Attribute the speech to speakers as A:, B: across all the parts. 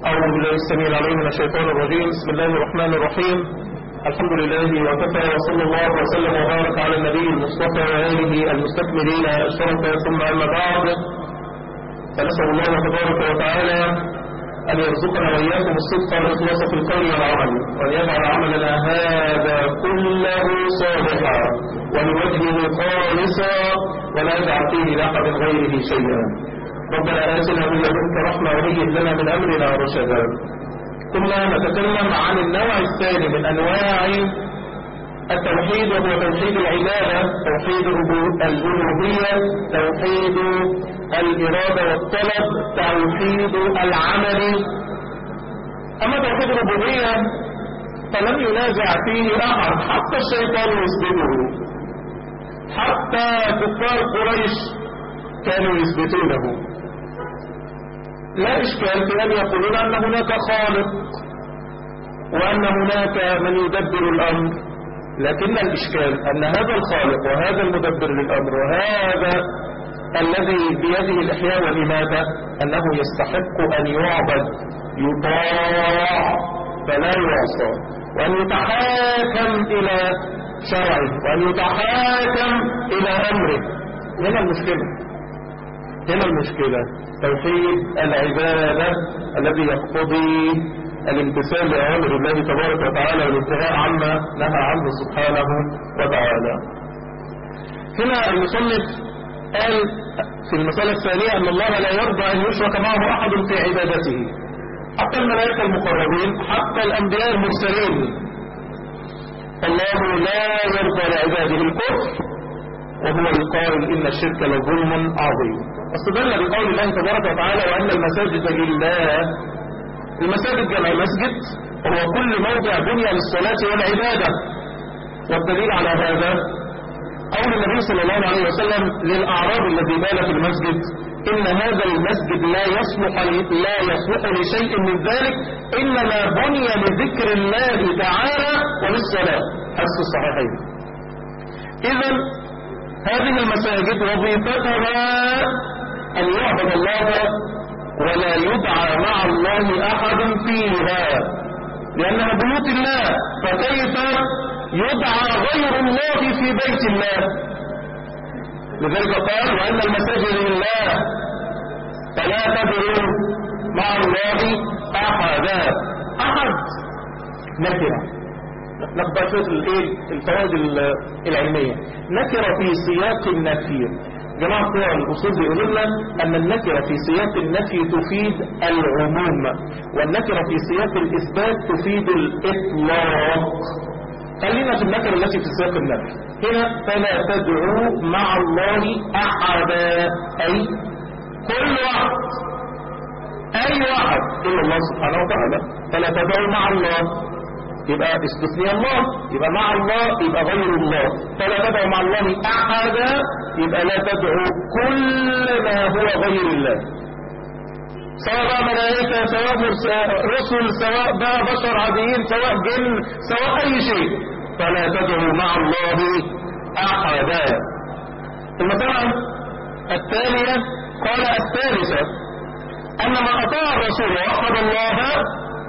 A: أعوذ بالله السميع العليم من الشيطان الرجيم بسم الله الرحمن الرحيم الحمد لله وكفى وصلى الله وسلم وبارك على النبي المصطفى وآله المستكملين الشرف ثم أما بعد فنسأل الله تبارك وتعالى أن يرزقنا وإياكم الصدق والإخلاص في القول والعمل وأن يجعل عملنا هذا كله صالحا ولوجهه خالصا ولا يجعل فيه لأحد غيره شيئا ربنا آتنا من لدنك رحمة وهيئ لنا من أمرنا رشدا كنا نتكلم عن النوع الثاني من أنواع التوحيد وهو توحيد العبادة توحيد الألوهية توحيد الإرادة والطلب توحيد العمل أما توحيد الربوبية فلم ينازع فيه أحد حتى الشيطان يثبته حتى كفار قريش كانوا يثبتونه لا إشكال في أن يقولون أن هناك خالق وأن هناك من يدبر الأمر لكن الإشكال أن هذا الخالق وهذا المدبر للأمر وهذا الذي بيده الإحياء والإماتة أنه يستحق أن يعبد يطاع فلا يعصى وأن يتحاكم إلى شرعه وأن يتحاكم إلى أمره هنا المشكلة هنا المشكلة توحيد العبادة الذي يقتضي الامتثال لأوامر الله تبارك وتعالى والانتهاء عما نهى عنه سبحانه وتعالى هنا المصنف قال في المسألة الثانية أن الله لا يرضى أن يشرك معه أحد في عبادته حتى الملائكة المقربين حتى الأنبياء المرسلين الله لا يرضى لعباده الكفر وهو القائل إن الشرك لظلم عظيم واستدل بقول الله تبارك وتعالى وأن المساجد لله المساجد جمع مسجد وهو كل موضع بني للصلاة والعبادة والدليل على هذا قول النبي صلى الله عليه وسلم للأعراب الذي بال في المسجد إن هذا المسجد لا يصلح لا يصلح لشيء من ذلك إنما بني لذكر الله تعالى وللصلاة حدث الصحيحين إذا هذه المساجد وظيفتها أن يعبد الله ولا يدعى مع الله أحد فيها لأنها بيوت الله فكيف يدعى غير الله في بيت الله لذلك قال وأن المساجد لله فلا تدعوا مع الله أحدا أحد نكرة نقبل شوف الفوائد العلمية نكرة في سياق النفي جماعة بتوع الأصول بيقولوا لنا أن النكرة في سياق النفي تفيد العموم والنكرة في سياق الإثبات تفيد الإطلاق خلينا في النكرة التي في سياق النفي هنا فلا تدعو مع الله أحدا أي كل واحد أي واحد إلا الله سبحانه وتعالى فلا تدعو مع الله يبقى استثني الله يبقى مع الله يبقى غير الله فلا تدعو مع الله أحدا يبقى لا تدعو كل ما هو غير الله سواء بقى ملائكة سواء رسل سواء بقى بشر عاديين سواء جن سواء أي شيء فلا تدعو مع الله أحدا المسألة التالية قال الثالثة أن من أطاع الرسول وأخذ الله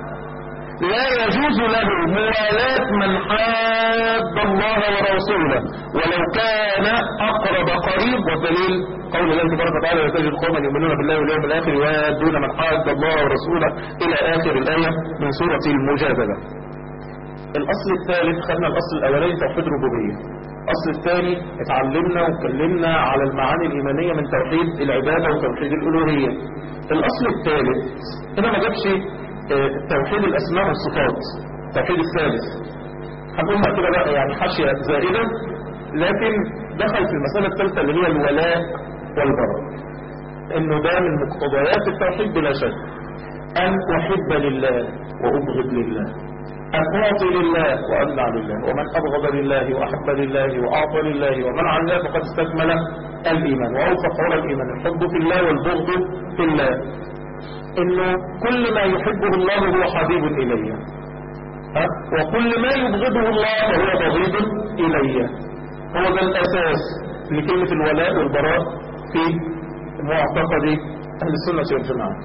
A: لا يجوز له موالاة من حاد الله ورسوله ولو كان أقرب قريب والدليل قول الله تبارك وتعالى لا تجد قوما يؤمنون بالله واليوم الآخر ويوادون من حاد الله ورسوله إلى آخر الآية من سورة المجادلة الأصل الثالث خدنا الأصل الأولاني توحيد ربوبية الأصل الثاني اتعلمنا واتكلمنا على المعاني الإيمانية من توحيد العبادة وتوحيد الألوهية الأصل الثالث هنا ما جابش توحيد الأسماء والصفات توحيد الثالث هنقولها كده بقى يعني حاشية زائدة لكن دخل في المسألة الثالثة اللي هي الولاء والبراء انه ده من مقتضيات التوحيد بلا شك ان احب لله وابغض لله ان اعطي لله وامنع لله ومن ابغض لله واحب لله واعطى لله ومنع لله فقد استكمل الايمان واوفق على الايمان الحب في الله والبغض في الله انه كل ما يحبه الله هو حبيب الي ها؟ وكل ما يبغضه الله فهو بغيض الي هو ده الاساس لكلمة الولاء والبراء في معتقد اهل السنة والجماعة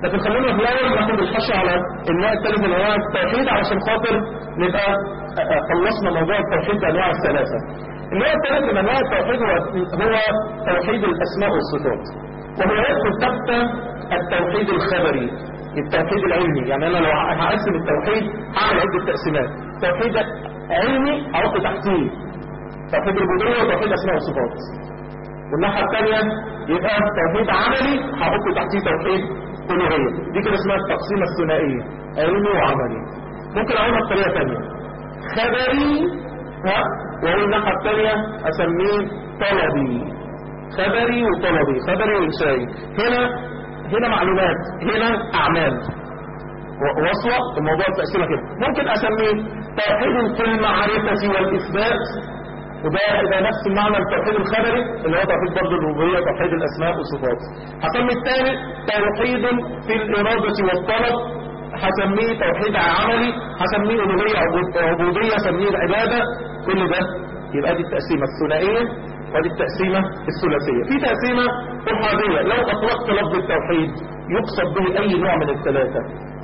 A: لكن خلينا في الاول ناخد الحشر على النوع الثالث من انواع التوحيد علشان خاطر نبقى خلصنا موضوع التوحيد بانواع الثلاثه النوع الثالث من انواع التوحيد هو هو توحيد الاسماء والصفات وهو يدخل تحت التوحيد الخبري التوحيد العلمي يعني انا لو هقسم التوحيد هعمل عده تقسيمات توحيد علمي احط تحتيه توحيد الربوبيه وتوحيد اسماء وصفات والناحيه الثانيه يبقى توحيد عملي هحط تحتيه توحيد الوهيه دي كده اسمها التقسيمه الثنائيه علمي وعملي ممكن اقولها بطريقه ثانيه خبري ها واقول الناحيه الثانيه اسميه طلبي خبري وطلبي خبري وانشائي هنا هنا معلومات هنا اعمال وصلة الموضوع التقسيمه كده ممكن اسميه توحيد في المعرفه والاثبات وده يبقى نفس المعنى التوحيد الخبري اللي هو توحيد برضه الربوبيه توحيد الاسماء والصفات هسمي الثاني توحيد في الاراده والطلب هسميه توحيد عملي هسميه الوهيه عبوديه هسميه العباده كل ده يبقى دي التقسيمه الثنائيه ودي التقسيمه الثلاثيه في تقسيمه احاديه لو اطلقت لفظ التوحيد يقصد به اي نوع من الثلاثه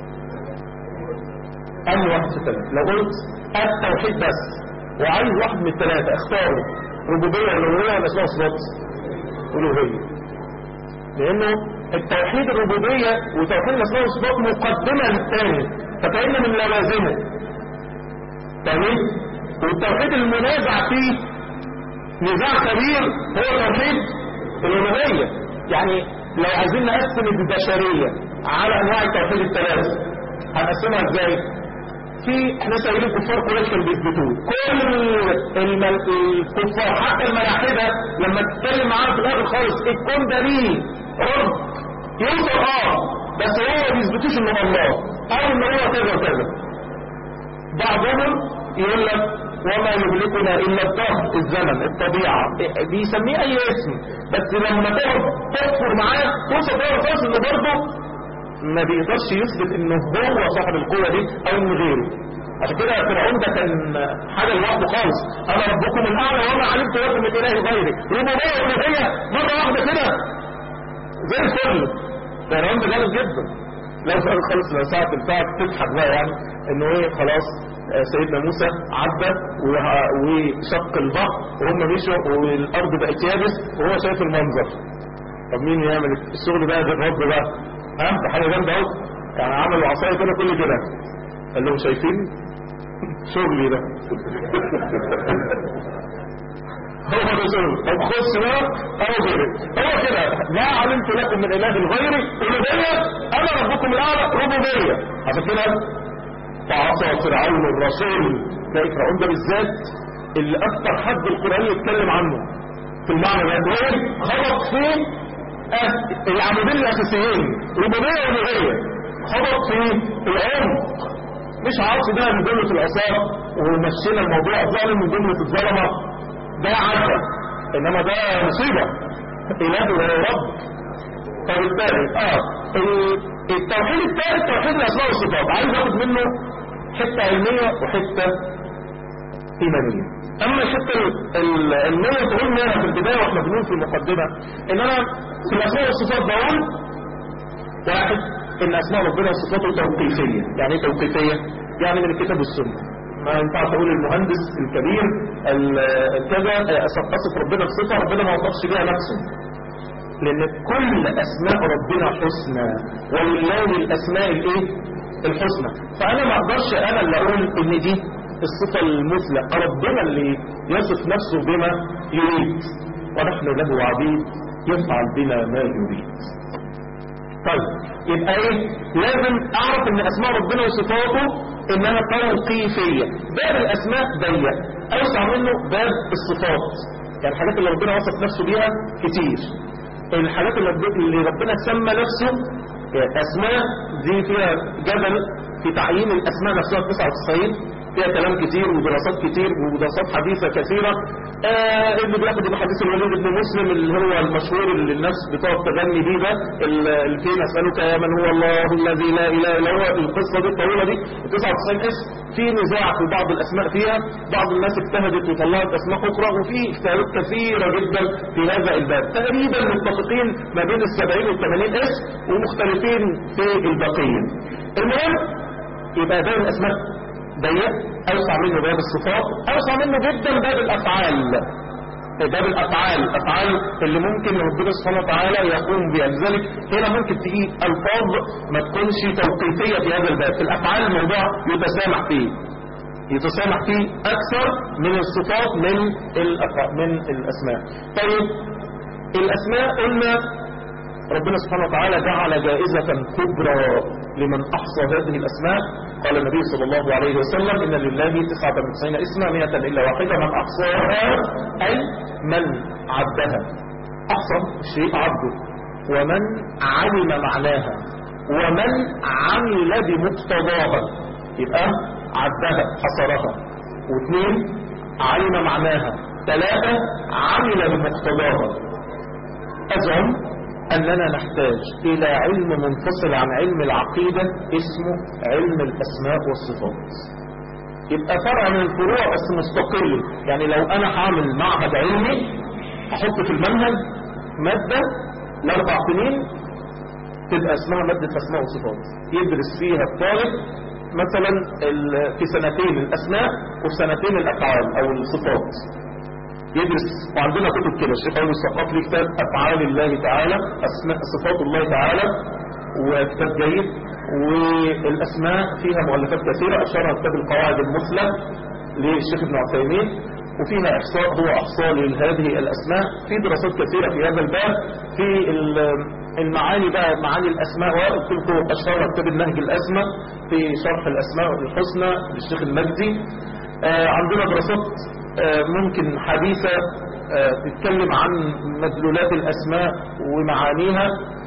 A: اي واحد في الثلاثه لو قلت التوحيد بس وعايز واحد من الثلاثة اختاروا ربوبية ولا ألوهية ولا اسمها صفات ألوهية لأنه التوحيد الربوبية وتوحيد الأسماء والصفات مقدمة للثاني فكأن من لوازمه تمام والتوحيد المنازع فيه نزاع كبير هو توحيد الألوهية يعني لو عايزين نقسم البشرية على أنواع التوحيد الثلاثة هنقسمها ازاي؟ في احنا سائلين الكفار قريش كانوا بيثبتوه كل المل... الكفار حتى الملاحده لما تتكلم معاهم في الاخر خالص الكون ده ليه رب يوصل اه بس هو ما بيثبتوش انه الله او ان هو كذا وكذا بعضهم يقول لك وما يملكنا الا الدهر الزمن الطبيعه بيسميه اي اسم بس لما تقعد تكفر معاه توصل بقى خالص انه برضه ما بيقدرش يثبت انه هو صاحب القوة دي او من غيره عشان كده فرعون ده كان حاجة لوحده خالص انا ربكم الاعلى وما علمت لكم من اله غيري ربوبية والوهية مرة واحدة كده زي الفل فرعون ده جامد جدا لو سأل خالص لو ساعة الساعة تضحك بقى يعني انه ايه خلاص سيدنا موسى عدى وشق البحر وهم مشوا والارض بقت يابس وهو شايف المنظر طب مين يعمل الشغل بقى ده الرب بقى ها ده حاجه جامده اهو يعني عملوا عصايه كده كل كده قال لهم شايفين شغلي ده هو ده شغل طب خش بقى او غيري هو كده ما علمت لكم من اله غيري ربوبيه انا ربكم الاعلى ربوبيه عشان كده فعصى فرعون الرسول تلاقي فرعون ده بالذات اللي اكثر حد القران يتكلم عنه في المعنى ده هو خلق فيه العمودين الاساسيين ربوبيه والوهيه خبط في العمق مش عاصي ده من جمله الاثار ومشينا الموضوع ظالم من جمله الظلمه ده عدى انما ده مصيبه اله وهو رب فبالتالي اه التوحيد الثالث توحيد الاسماء والصفات عايز اخد منه حته علميه وحته ايمانيه اما الحته العلميه تقول منها في البدايه واحنا بنقول في المقدمه ان انا في الاسماء والصفات بقول واحد ان اسماء ربنا وصفاته توقيفيه يعني ايه توقيفيه يعني من الكتاب والسنه ما ينفع تقول المهندس الكبير كذا اصف ربنا بصفه ربنا ما وصفش بيها نفسه لان كل اسماء ربنا حسنى ولله الاسماء الايه الحسنى فانا ما اقدرش انا اللي اقول ان دي الصفة المثلى ربنا اللي يصف نفسه بما يريد ونحن له عبيد يفعل بنا ما يريد طيب يبقى ايه لازم اعرف ان اسماء ربنا وصفاته انها توقيفية باب الاسماء ضيق اوسع منه باب الصفات يعني الحاجات اللي ربنا وصف نفسه بيها كتير الحاجات اللي ربنا سمى نفسه اسماء دي فيها جدل في تعيين الاسماء نفسها 99 فيها كلام كتير ودراسات كتير ودراسات حديثة كثيرة آه اللي بياخد بحديث الوليد بن مسلم اللي هو المشهور اللي الناس بتقعد تغني بيه ده اللي فيه نسألك يا من هو الله الذي لا اله الا هو القصه دي الطويله دي 99 اسم في نزاع في بعض الاسماء فيها بعض الناس اجتهدت وطلعت اسماء اخرى وفي اجتهادات كثيره جدا في هذا الباب تقريبا متفقين ما بين ال 70 وال 80 اسم ومختلفين في البقيه المهم يبقى باب الاسماء ضيق اوسع منه باب الصفات اوسع منه جدا باب الافعال باب الافعال الافعال اللي ممكن ربنا سبحانه وتعالى يقوم بها لذلك هنا ممكن تيجي الفاظ ما تكونش توقيفيه في هذا الباب في الافعال الموضوع يتسامح فيه يتسامح فيه اكثر من الصفات من من الاسماء طيب الاسماء قلنا ربنا سبحانه وتعالى جعل جائزة كبرى لمن أحصى هذه الأسماء قال النبي صلى الله عليه وسلم إن لله 99 اسما مئة إلا واحدة من أحصاها أي من عدها أحصى الشيء عبده ومن علم معناها ومن عمل بمقتضاها يبقى عدها حصرها واثنين علم معناها ثلاثة عمل بمقتضاها أزعم أننا نحتاج إلى علم منفصل عن علم العقيدة اسمه علم الأسماء والصفات يبقى فرع من الفروع بس مستقل يعني لو أنا هعمل معهد علمي أحط في المنهج مادة لأربع سنين تبقى اسمها مادة أسماء وصفات يدرس فيها الطالب مثلا في سنتين الأسماء وفي سنتين الأفعال أو الصفات يدرس وعندنا كتب كده الشيخ علي السقاط ليه كتاب افعال الله تعالى اسماء صفات الله تعالى وكتاب جيد والاسماء فيها مؤلفات كثيره اشهرها كتاب القواعد المثلى للشيخ ابن عثيمين وفيها احصاء هو احصاء لهذه الاسماء في دراسات كثيره في هذا الباب في المعاني بقى معاني الاسماء وقلت لكم اشهرها كتاب النهج الاسمى في شرح الاسماء الحسنى للشيخ المجدي عندنا دراسات ممكن حديثة تتكلم عن مدلولات الأسماء ومعانيها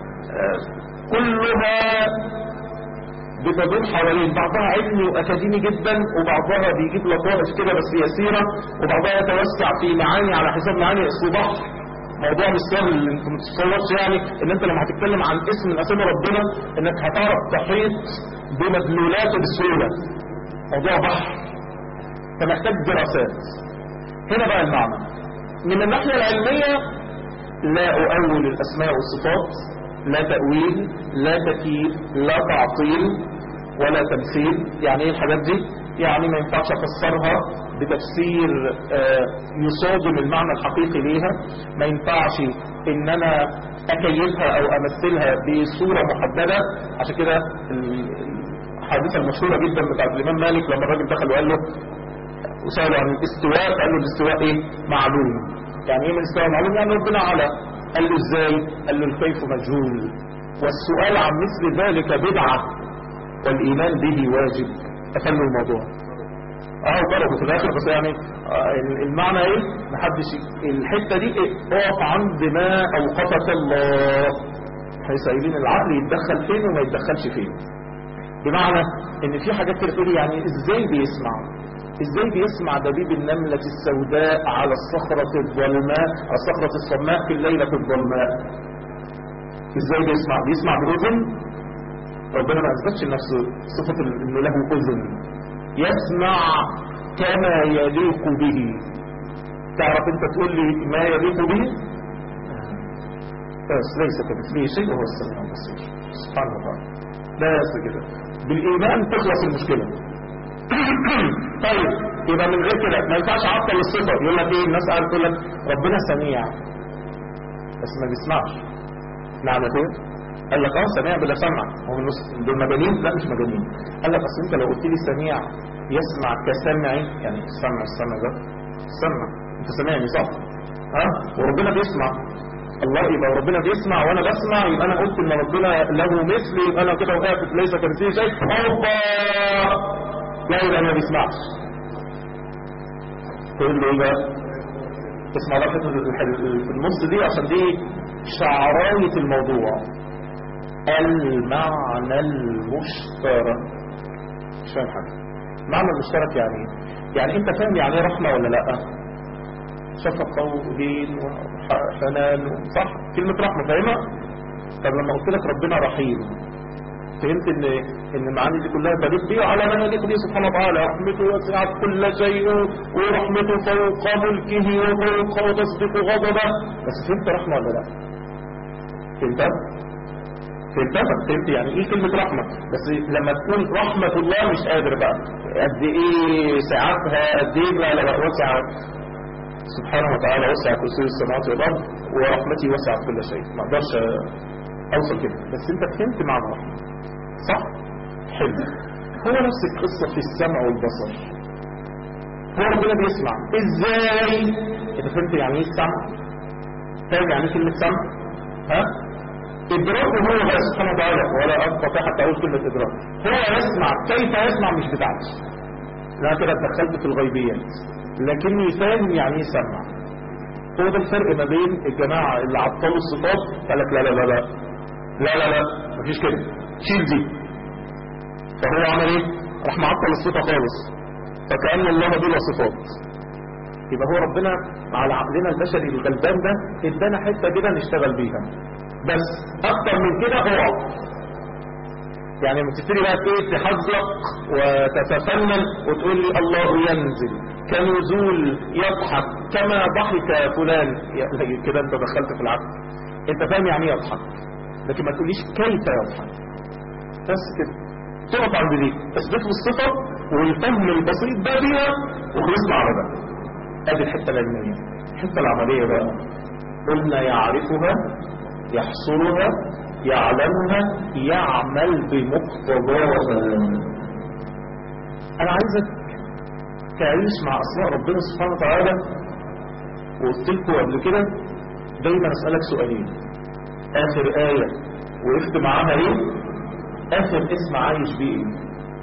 A: كلها بتدور حوالين بعضها علمي وأكاديمي جدا وبعضها بيجيب لطائف كده بس يسيرة وبعضها يتوسع في معاني على حساب معاني اسمه بحر موضوع مش سهل انت ما تتصورش يعني ان انت لما هتتكلم عن اسم من اسامي ربنا انك هتعرف تحيط بمدلولاته بسهوله موضوع بحر فمحتاج دراسات هنا بقى المعنى من الناحية العلمية لا أؤول الأسماء والصفات لا تأويل لا تكييف لا تعطيل ولا تمثيل يعني ايه الحاجات دي يعني ما ينفعش افسرها بتفسير يصادم المعنى الحقيقي ليها ما ينفعش ان انا اكيفها او امثلها بصورة محددة عشان كده الحادثة المشهورة جدا بتاعت الامام مالك لما الراجل دخل وقال له وسأله عن الاستواء قال له الاستواء ايه معلوم يعني ايه من الاستواء معلوم يعني ربنا على قال له ازاي قال له الكيف مجهول والسؤال عن مثل ذلك بدعة والايمان به واجب قفلوا الموضوع اه ضربوا في الاخر بس يعني آه المعنى ايه محدش الحتة دي ايه اقف عند ما اوقفك الله حيث قايلين العقل يتدخل فين وما يتدخلش فين بمعنى ان في حاجات كده تقولي يعني ازاي بيسمع ازاي بيسمع دبيب النملة السوداء على الصخرة الظلماء على الصخرة الصماء في الليلة الظلماء ازاي بيسمع بيسمع بأذن ربنا ما اثبتش لنفسه صفة انه له اذن يسمع كما يليق به تعرف انت تقول لي ما يليق به بس ليس كمثله شيء وهو السميع البصير سبحانه وتعالى بس كده بالايمان تخلص المشكله طيب يبقى من غير كده ما ينفعش اعطل الصفه يقول لك ايه الناس قاعده تقول لك ربنا سميع بس ما بيسمعش نعم يا اخويا قال لك اه سميع بلا سمع هو من دول مجانين لا مش مجانين قال لك اصل انت لو قلت لي سميع يسمع كسمعي يعني السمع السمع ده السمع انت سامعني صح ها وربنا بيسمع الله يبقى ربنا بيسمع وانا بسمع يبقى انا قلت ان ربنا له مثل يبقى انا كده وقعت ليس كمثله شيء اوبا لا يبقى ما بيسمعش تقول له ايه بقى اسمع بقى في النص دي عشان دي شعراية الموضوع المعنى المشترك مش فاهم حاجة المعنى المشترك يعني ايه يعني انت فاهم يعني ايه رحمة ولا لا شفقة ولين وحنان صح كلمة رحمة فاهمة طب لما قلت لك ربنا رحيم فهمت ان ان المعاني دي كلها تليق بيه على من يليق به سبحانه وتعالى رحمته وسعت كل شيء ورحمته فوق ملكه وفوق وتسبق غضبه بس فهمت رحمه ولا لا فهمت فهمت فهمت يعني ايه كلمه رحمه بس لما تكون رحمه الله مش قادر بقى قد ايه سعتها قد ايه لا لا لا وسعت سبحانه وتعالى وسع كرسي السماوات والارض ورحمتي وسعت كل شيء ما اقدرش اوصل كده بس انت فهمت معنى الرحمه صح حلو هو نفس القصة في السمع والبصر هو ربنا بيسمع ازاي انت فهمت يعني ايه السمع فاهم يعني ايه كلمة سمع ها ادراكه هو بقى سبحانه وتعالى ولا استطيع حتى اقول كلمة ادراك هو يسمع كيف يسمع مش بتاعتي انا كده اتدخلت في الغيبيات لكني فاهم يعني ايه سمع هو ده الفرق ما بين الجماعة اللي عطلوا الصفات قال لك لا لا لا لا لا لا لا مفيش كده شيل دي فهو عمل ايه راح معطل الصفة خالص فكأن الله بلا صفات يبقى هو ربنا على عقلنا البشري الغلبان ده ادانا حته كده نشتغل بيها بس اكتر من كده هو يعني لما تبتدي بقى ايه تحزق وتتفنن وتقول لي الله ينزل كنزول يضحك كما ضحك فلان يا- كده انت دخلت في العقل انت فاهم يعني ايه يضحك لكن ما تقوليش كيف يضحك بس كده تقف عند دي تثبت له الصفة والفهم البسيط ده بيها وخلصنا على ده ادي الحتة العلمية الحتة العملية بقى قلنا يعرفها يحصرها يعلمها يعمل بمقتضاها انا عايزك تعيش مع اسماء ربنا سبحانه وتعالى وقلت لكم قبل كده دايما اسالك سؤالين اخر ايه وقفت معاها ايه اخر اسم عايش بيه ايه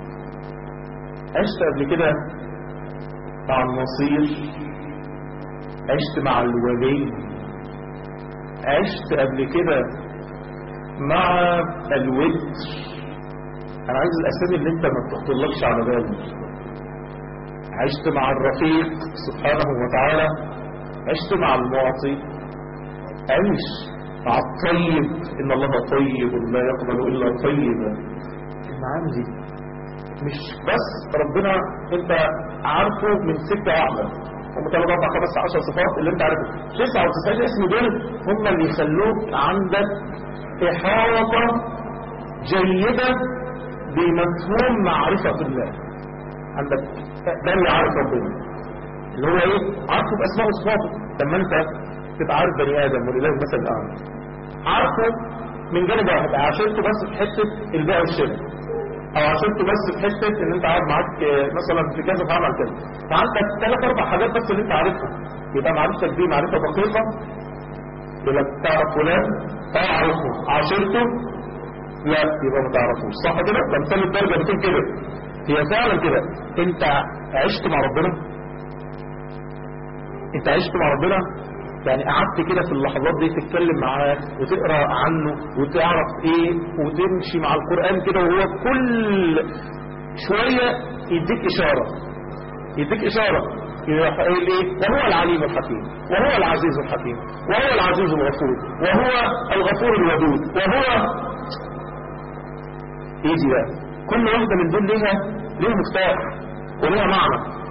A: عشت قبل كده مع النصير عشت مع الولي عشت قبل كده مع الود انا عايز الاسامي اللي انت ما بتخطرلكش على بالك عشت مع الرفيق سبحانه وتعالى عشت مع المعطي عيش مع الطيب ان الله طيب لا يقبل الا طيبا المعاني دي مش بس ربنا انت عارفه من سكه واحده هم ثلاث اربع خمس عشر صفات اللي انت عارفه 99 اسم دول هم اللي يخلوك عندك احاطه جيده بمفهوم معرفه الله عندك ده اللي عارف ربنا اللي هو ايه عارفه باسماء وصفاته لما انت تبقى عارف بني ادم ولله المثل الاعلى عارفه من جانب واحد عاشرته بس في حته البيع والشراء او عاشرته بس في حته ان انت قاعد معاك آه، مثلا في كذا فعمل كذا فعندك ثلاث اربع حاجات بس اللي انت عارفها يبقى معرفتك دي معرفه دقيقه يبقى تعرف فلان اه عارفه عاشرته لا يبقى ما تعرفوش صح كده ده مثال الدرجه بتقول كده هي فعلا كده انت عشت مع ربنا انت عشت مع ربنا يعني قعدت كده في اللحظات دي تتكلم معاه وتقرا عنه وتعرف ايه وتمشي مع القران كده وهو كل شويه يديك اشاره يديك اشاره يروح قايل ايه وهو العليم الحكيم وهو العزيز الحكيم وهو العزيز الغفور وهو الغفور الودود وهو ايه دي بقى كل واحده من دول ليها ليها مفتاح وليها معنى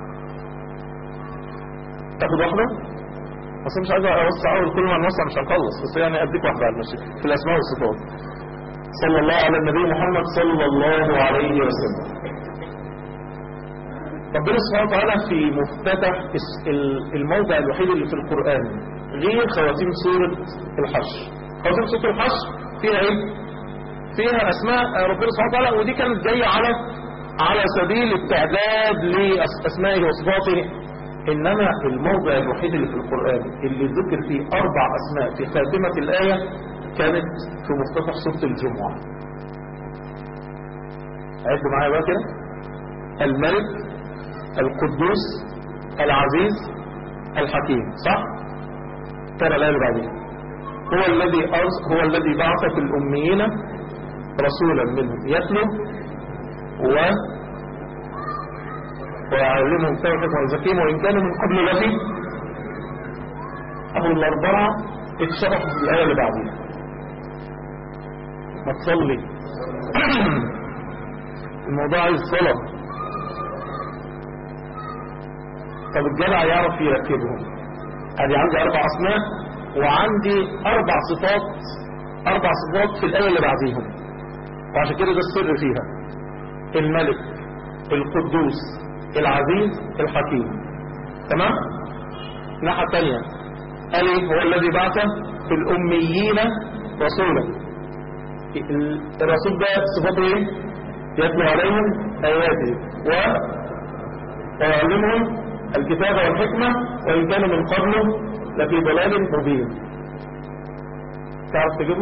A: تاخد واحده بس مش عايز اوسع اول كل ما نوسع مش هنخلص بس يعني اديك واحده على المشي في الاسماء والصفات صلى الله على النبي محمد صلى الله عليه وسلم ربنا سبحانه وتعالى في مفتتح اس- ال- الموضع الوحيد اللي في القرآن غير خواتيم سورة الحشر خواتيم سورة الحشر فيها ايه فيها اسماء ربنا سبحانه وتعالى ودي كانت جاية على على سبيل التعداد لاسمائه وصفاته انما الموضع الوحيد اللي في القرآن اللي ذكر فيه اربع اسماء في خاتمة الاية كانت في مفتتح سورة الجمعة عدوا معايا بقى كده الملك القدوس العزيز الحكيم صح ترى الآية اللي بعدين هو الذي أرس هو الذي بعث في الأميين رسولا منهم يتلو و ويعلمهم كيف ويزكيهم وإن كانوا من قبل لفي أهو الأربعة اتشرحوا في الآية اللي بعديها ما تصلي الموضوع عايز صلاة طب الجدع يعرف يركبهم ادي عندي اربع اسماء وعندي اربع صفات اربع صفات في الايه اللي بعديهم وعشان كده ده السر فيها الملك القدوس العزيز الحكيم تمام الناحيه الثانيه قال ايه هو الذي بعث في الاميين رسولا الرسول ده صفاته ايه يتلو عليهم اياته و ويعلمهم الكتاب والحكمة وإن كانوا من قبله لفي ضلال مبين تعرف تجيبه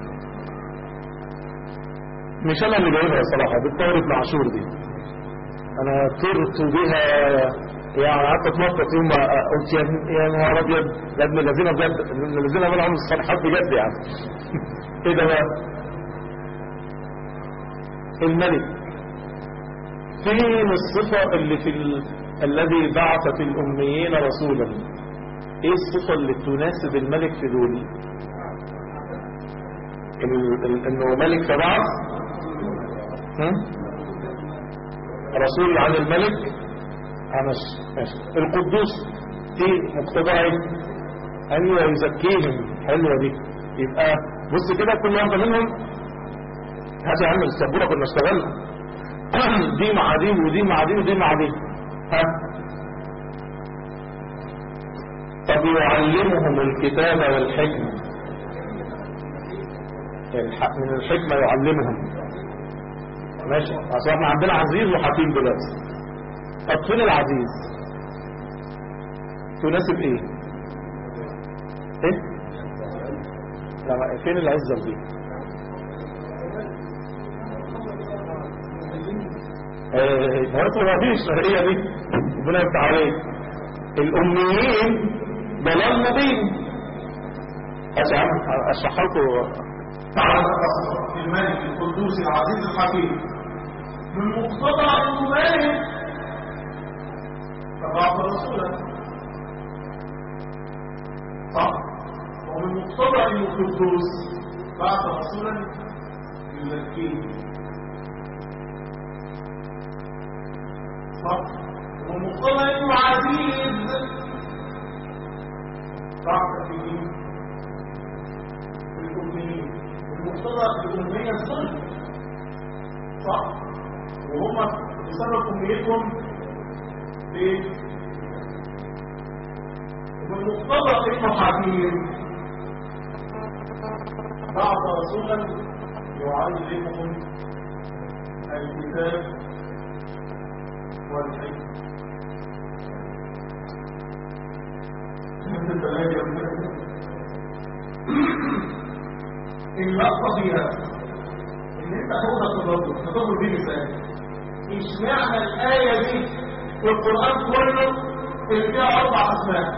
A: مش أنا اللي جايبها صراحة بالطور ابن عاشور دي أنا طرت بها يعني قعدت اتنطط يوم ما قلت يا يا نهار ابيض يا ابن الذين بجد ابن الذين منعهم الصالحات بجد يعني ايه ده بقى الملك فين الصفة اللي في ال... الذي بعث في الأميين رسولا ايه الصفة اللي تناسب الملك في دول ال... ال... انه ملك فبعث هم؟ رسول عن الملك آه ماشي ماشي القدوس دي مقتضى ايه ايوه يزكيهم حلوه دي يبقى بص كده كل واحده منهم هات يا عم السبوره كنا اشتغلنا دي مع دي ودي مع دي ودي مع دي ها طب يعلمهم الكتاب والحكمة من الحكمة يعلمهم ماشي اصل احنا عندنا عزيز وحكيم دلوقتي طب فين العزيز تناسب ايه ايه لا فين العزة دي ما انتوا ما فيش هي دي ربنا يفتح عليك الاميين ضلال مبين يا عم اشرح لكم
B: تعالى الملك القدوس العزيز الحكيم من مقتضى انه مالك فبعث رسولا صح ومن مقتضى انه قدوس بعث رسولا يزكيه صح ومقتضى انه عزيز بعث فيه الأميين المقتضى الأمية الظلم صح وهم بسبب أميتهم ليه؟ ومن مقتضى انه حكيم بعث رسولا يعلمهم الكتاب والحكمة اللقطة فيها ان انت هو تدبر تدبر دي مثال اشمعنى الآية دي في القرآن كله اللي فيها أربع أسماء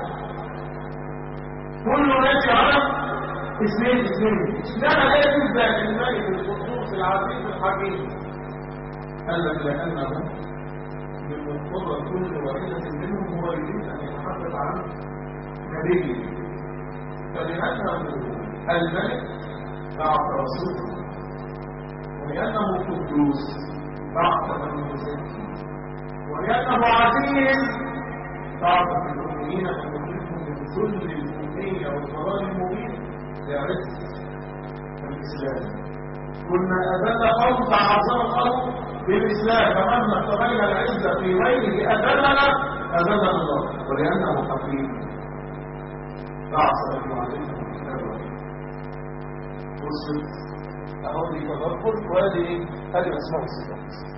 B: كله ناشي على اثنين اثنين اشمعنى الآية دي بالذات الملك القدوس العزيز الحكيم قال لك لأنه من مقتضى كل واحدة منهم هو يريد أن يتحدث عن نبيه فلأنه الملك بعث رسوله ولأنه قدوس بعث من يزكي ولأنه عزيز بعث في الأميين فنجيبهم من ذل الأمية والضلال المبين لعز الإسلام كنا أذل قوم فعظم قوم بالإسلام فمهما احتملنا العزة في غيره أذلنا أذلنا الله ولأنه حكيم بعث له عليكم الكتاب وصلت أهو دي تدبر وادي هذه أسماء الصفات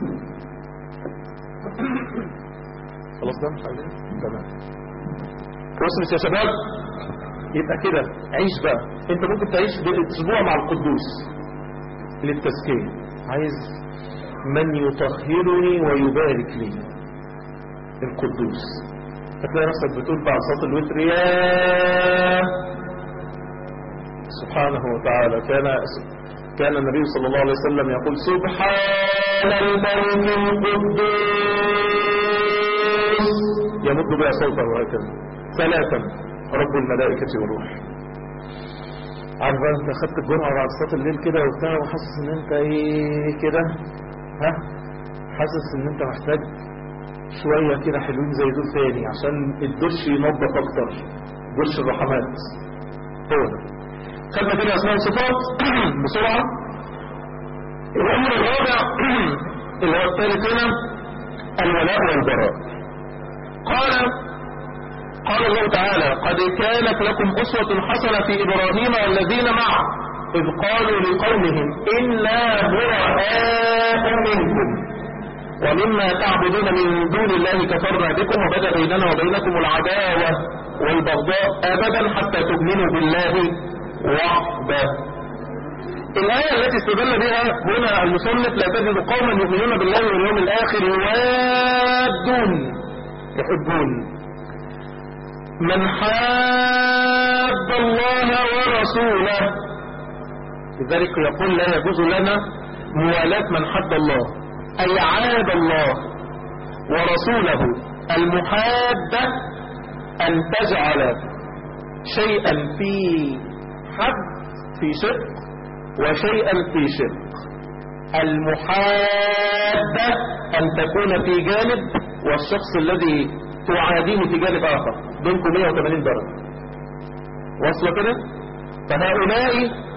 A: خلاص ده مش عايزين تمام وصلت يا شباب يبقى كده عيش بقى انت ممكن تعيش بالاسبوع مع القدوس للتزكيه عايز من يطهرني ويبارك لي القدوس هتلاقي نفسك بتقول بعد صوت الوتر يا سبحانه وتعالى كان كان النبي صلى الله عليه وسلم يقول سبحان الملك القدوس يمد بها صوته هكذا ثلاثا رب الملائكة والروح عارف بقى انت خدت الجرعة بعد صلاة الليل كده وبتاع وحاسس ان انت ايه كده ها حاسس ان انت محتاج شوية كده حلوين زي دول تاني عشان الدش ينظف اكتر دش الرحمات هو ده خدنا كده اسماء وصفات بسرعة الامر الرابع اللي هو الثالث هنا الولاء والبراء قال قال الله تعالى قد كانت لكم أسوة حسنة في إبراهيم والذين معه إذ قالوا لقومهم إنا براء منكم ومما تعبدون من دون الله كفرنا بكم وبدأ بيننا وبينكم العداوة والبغضاء أبدا حتى تؤمنوا بالله وحده الآية التي استدل بها هنا المصنف لا تجد قوما يؤمنون بالله واليوم الآخر يوادون يحبون من حاد الله ورسوله لذلك يقول لا يجوز لنا موالاة من حد الله أي عاد الله ورسوله المحادة أن تجعل شيئا في حد في شق وشيئا في شق المحادة أن تكون في جانب والشخص الذي تعاديه في جانب آخر بينكم 180 درجة واصلة كده فهؤلاء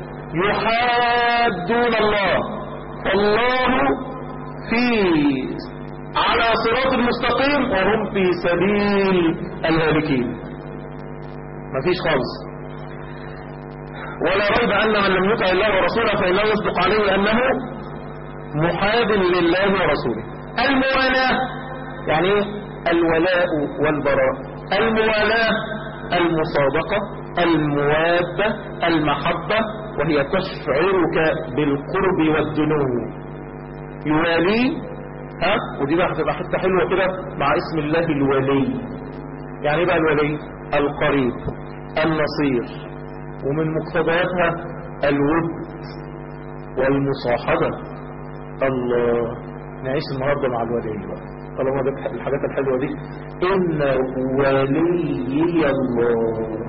A: يحادون الله فالله في على صراط المستقيم وهم في سبيل الهالكين مفيش خالص ولا ريب أن من لم يطع الله ورسوله فإنه يصدق عليه أنه محاد لله ورسوله الموالاة يعني ايه الولاء والبراء الموالاة المصادقة الموادة المحبة وهي تشعرك بالقرب والدنو يوالي ها ودي بقى هتبقى حته حلوه كده مع اسم الله الولي يعني ايه بقى الولي القريب النصير ومن مقتضياتها الود والمصاحبه الله نعيش النهارده مع الولي بقى طالما ده الحاجات الحلوه دي ان وليي الله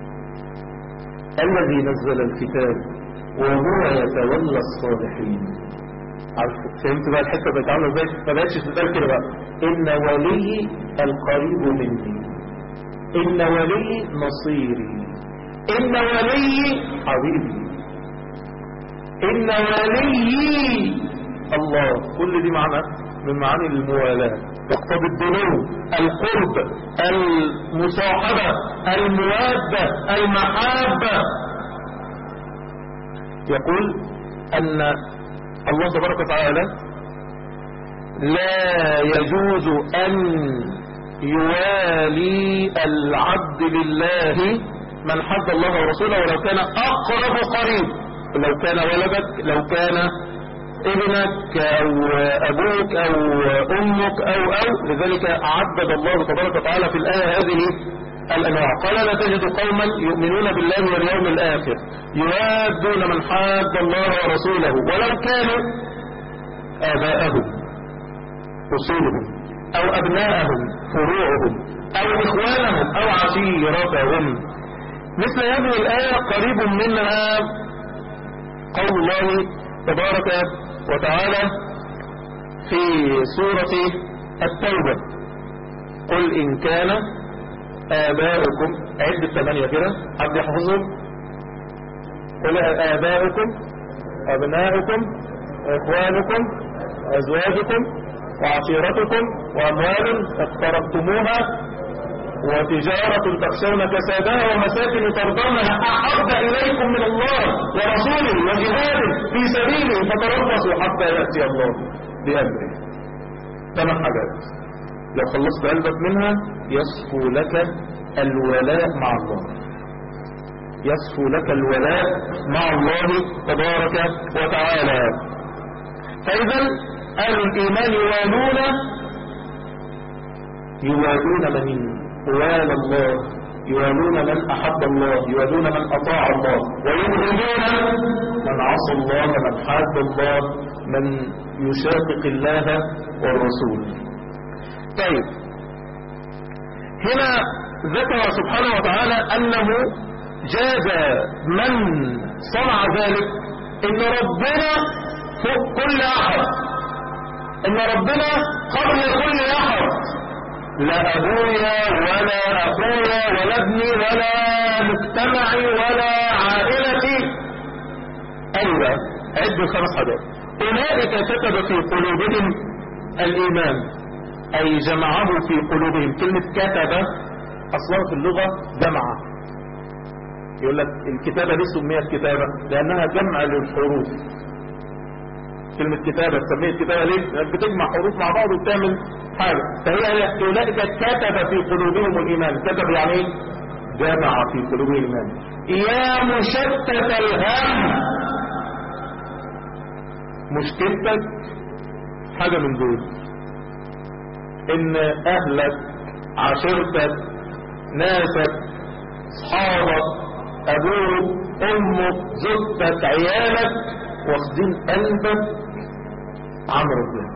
A: الذي نزل الكتاب وهو يتولى الصالحين عارف فهمت بقى الحته بقت عامله ازاي ما بقتش تتقال كده بقى ان ولي القريب مني ان ولي نصيري ان ولي حبيبي ان ولي الله كل دي معنى من معاني الموالاة تقتضي الدنو القرب المصاحبة الموادة المحبة يقول أن الله تبارك وتعالى لا يجوز أن يوالي العبد لله من حد الله ورسوله ولو كان أقرب قريب لو كان ولدك لو كان ابنك أو أبوك أو أمك أو أو لذلك عدد الله تبارك وتعالى في الآية هذه الأنواع قال لا تجد قوما يؤمنون بالله واليوم الآخر يوادون من حاد الله ورسوله ولو كانوا آباءهم أصولهم أو أبناءهم فروعهم أو إخوانهم أو عشيرتهم مثل هذه الآية قريب منها قول الله تبارك وتعالى في سورة التوبة قل إن كان آباؤكم عد الثمانية كده حد يحفظهم قل آباؤكم أبناؤكم وإخوانكم وأزواجكم وعشيرتكم وأموال اقترفتموها وتجارة تخشون كسادها ومساكن ترضونها أحب إليكم من الله ورسوله وجهاد في سبيله فتربصوا حتى يأتي الله بأمره ثمان حاجات لو خلصت قلبك منها يصفو لك الولاء مع الله يصفو لك الولاء مع الله تبارك وتعالى فإذا أهل الإيمان يوالون يوالون من والى الله يوالون من أحب الله يوالون من أطاع الله ويبغضون من عصى الله من حاد الله من يشاقق الله والرسول طيب هنا ذكر سبحانه وتعالى أنه جاز من صنع ذلك إن ربنا فوق كل أحد إن ربنا قبل كل أحد لا أبويا ولا أخويا ولا ابني ولا مجتمعي ولا عائلتي أيوة عد خمس حاجات أولئك كتب في قلوبهم الإيمان أي جمعه في قلوبهم كلمة كتب أصلا في اللغة جمع يقول لك الكتابة دي سميت كتابة لأنها جمع للحروف كلمة كتابة سميت كتابة ليه؟ لأنك بتجمع حروف مع بعض وبتعمل حاجة فهي هي أولئك كتب في قلوبهم الإيمان كتب يعني ايه؟ جمع في قلوبهم الإيمان يا مشتت الهم مشكلتك حاجة من دول ان اهلك عشيرتك ناسك اصحابك ابوك امك زوجتك عيالك واخدين قلبك عن ربنا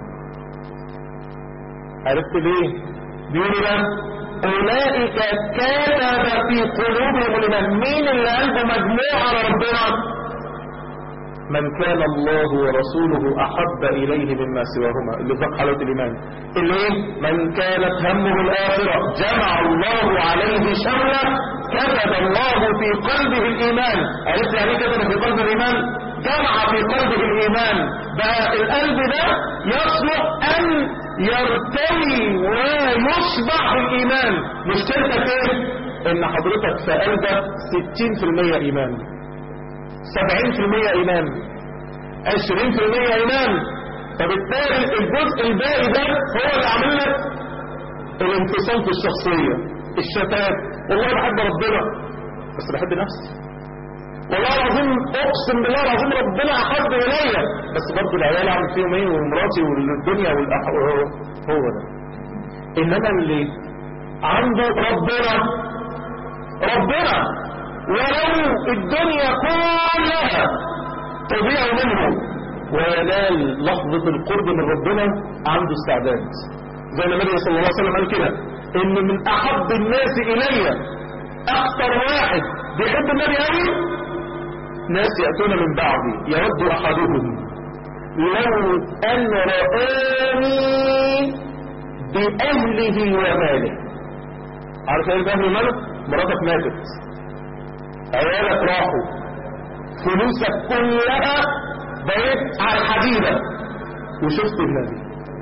A: عرفت ليه بيقولوا بقى اولئك كتب في قلوبهم الايمان مين اللي قلبه مجموع على ربنا من كان الله ورسوله أحب إليه مما سواهما اللي ذاق حلاوة الإيمان اللي إيه؟ من كانت همه الآخرة جمع الله عليه شمله كتب الله في قلبه الإيمان عرفت يعني إيه كتب في قلبه الإيمان جمع في قلبه الإيمان بقى القلب ده يصلح أن يرتوي ويشبع بالإيمان مشكلتك إيه؟ إن حضرتك في قلبك 60% إيمان 70% إيمان 20% إيمان فبالتالي الجزء الباقي ده هو اللي عامل لك الانفصام في الشخصية الشتات والله بحب ربنا بس بحب نفسي والله العظيم اقسم بالله العظيم ربنا احب الي بس برضه العيال عامل فيهم ايه ومراتي والدنيا والأح... هو ده انما اللي عنده ربنا ربنا ولو الدنيا كلها تضيع منه وينال لحظة القرب من ربنا عنده استعداد زي ما النبي صلى الله عليه وسلم قال كده ان من احب الناس الي اكثر واحد بيحب النبي قوي ناس يأتون من بعدي يود احدهم لو ان رآني بأهله وماله عارف ايه بأهله وماله مراتك ماتت عيالك راحوا فلوسك كلها بقيت على الحديدة وشفت النبي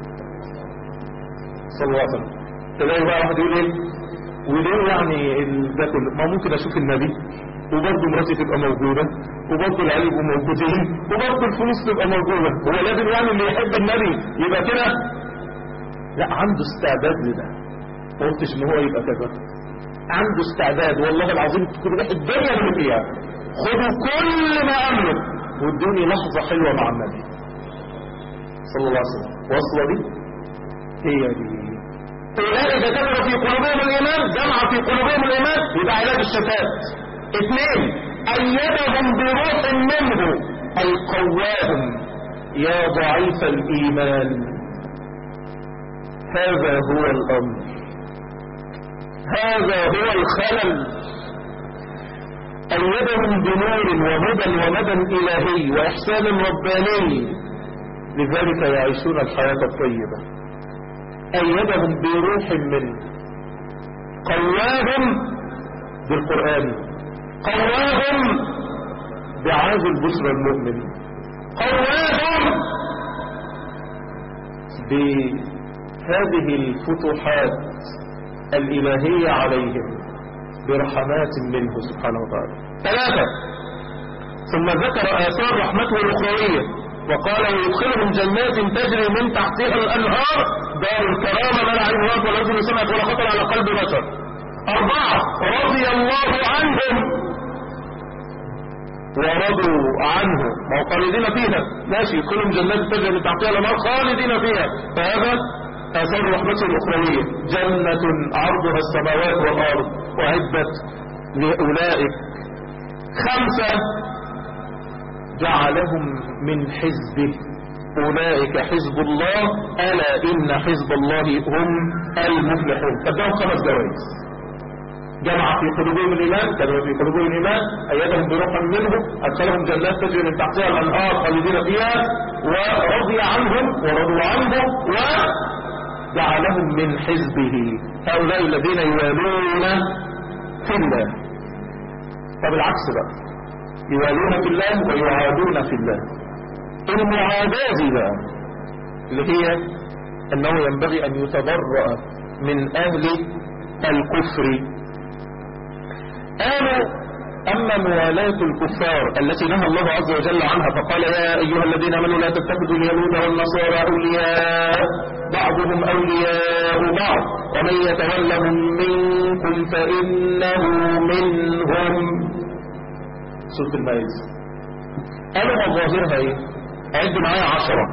A: صلى الله عليه وسلم تلاقي بقى واحد يقول ايه وليه يعني ال- ده كله ما ممكن اشوف النبي وبرضه مراتي تبقى موجودة وبرضه العيال يبقوا موجودين وبرضه الفلوس تبقى موجودة هو لازم يعني اللي يحب النبي يبقى كده لا عنده استعداد لده ما قلتش ان هو يبقى كذا عنده استعداد والله العظيم تكون الدنيا اللي فيها خدوا كل ما املك وادوني لحظة حلوة مع النبي صلى الله عليه وسلم واصلة دي هي دي أولئك كفروا في قلوبهم الإيمان جمع في قلوبهم الإيمان يبقى علاج الشتات اثنين أيدهم بروح منه أي قواهم يا ضعيف الإيمان هذا هو الأمر هذا هو الخلل أيدهم بنور وهدى ومدى إلهي وإحسان رباني لذلك يعيشون الحياة الطيبة أيدهم بروح منه قواهم بالقرآن قواهم بعاز البشرى المؤمن قواهم بهذه الفتوحات الإلهية عليهم برحمات منه سبحانه وتعالى ثلاثة ثم ذكر آثار رحمته الأخروية وقال ويدخلهم جنات تجري من تحتها الأنهار دار الكرامة من عين ولا رجل سمعت ولا خطر على قلب بشر أربعة رضي الله عنهم ورضوا عنه ما هو خالدين فيها ماشي يدخلهم جنات تجري من تحتها الأنهار خالدين فيها فهذا آثار رحمته الأخروية جنة عرضها السماوات والأرض وعدت لأولئك خمسة جعلهم من حزبه أولئك حزب الله ألا إن حزب الله هم المفلحون قدام خمس جوائز جمع في قلوبهم الإيمان كانوا في قلوبهم الإيمان أيدهم بروح منه أدخلهم جنات تجري من تحتها الأنهار خالدين فيها ورضي عنهم ورضوا عنه وجعلهم من حزبه هؤلاء الذين يوالون في الله طب العكس بقى يوالون في الله ويعادون في الله المعاداة بقى اللي هي أنه ينبغي أن يتبرأ من أهل الكفر قالوا أما موالاة الكفار التي نهى الله عز وجل عنها فقال يا أيها الذين آمنوا لا تتخذوا اليهود والنصارى أولياء بعضهم أولياء بعض ومن يتولهم منكم فإنه منهم سورة المائدة قالوا مظاهرها ايه عد معايا عشرة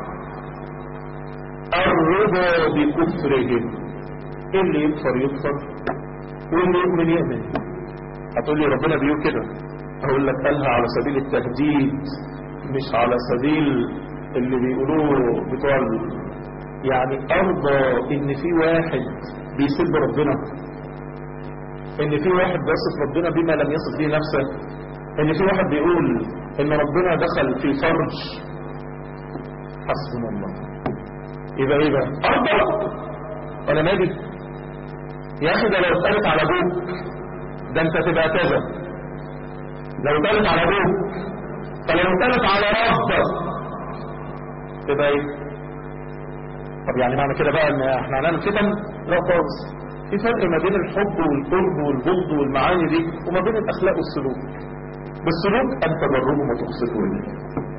A: الرضا بكفرهم اللي يكفر يكفر واللي يؤمن يؤمن هتقول لي ربنا بيقول كده اقول لك قالها على سبيل التهديد مش على سبيل اللي بيقولوه بتوع ال- يعني ارضى ان في واحد بيسب ربنا ان في واحد بيصف ربنا بما لم يصف به نفسه ان في واحد بيقول ان ربنا دخل في فرج حسبنا الله يبقى ايه بقى ارضى ولا نادي يا اخي ده لو اتقالت على ابوك ده انت تبقى كذا لو اتقالت على ابوك فلو اتقالت على ربك تبقى ايه طب يعني معنى كده بقى ان احنا هنعمل فتن لا خالص في فرق ما بين الحب والقرب والبغض والمعاني دي وما بين الاخلاق والسلوك بالسلوك ان تبرهم وتقسطوا اليه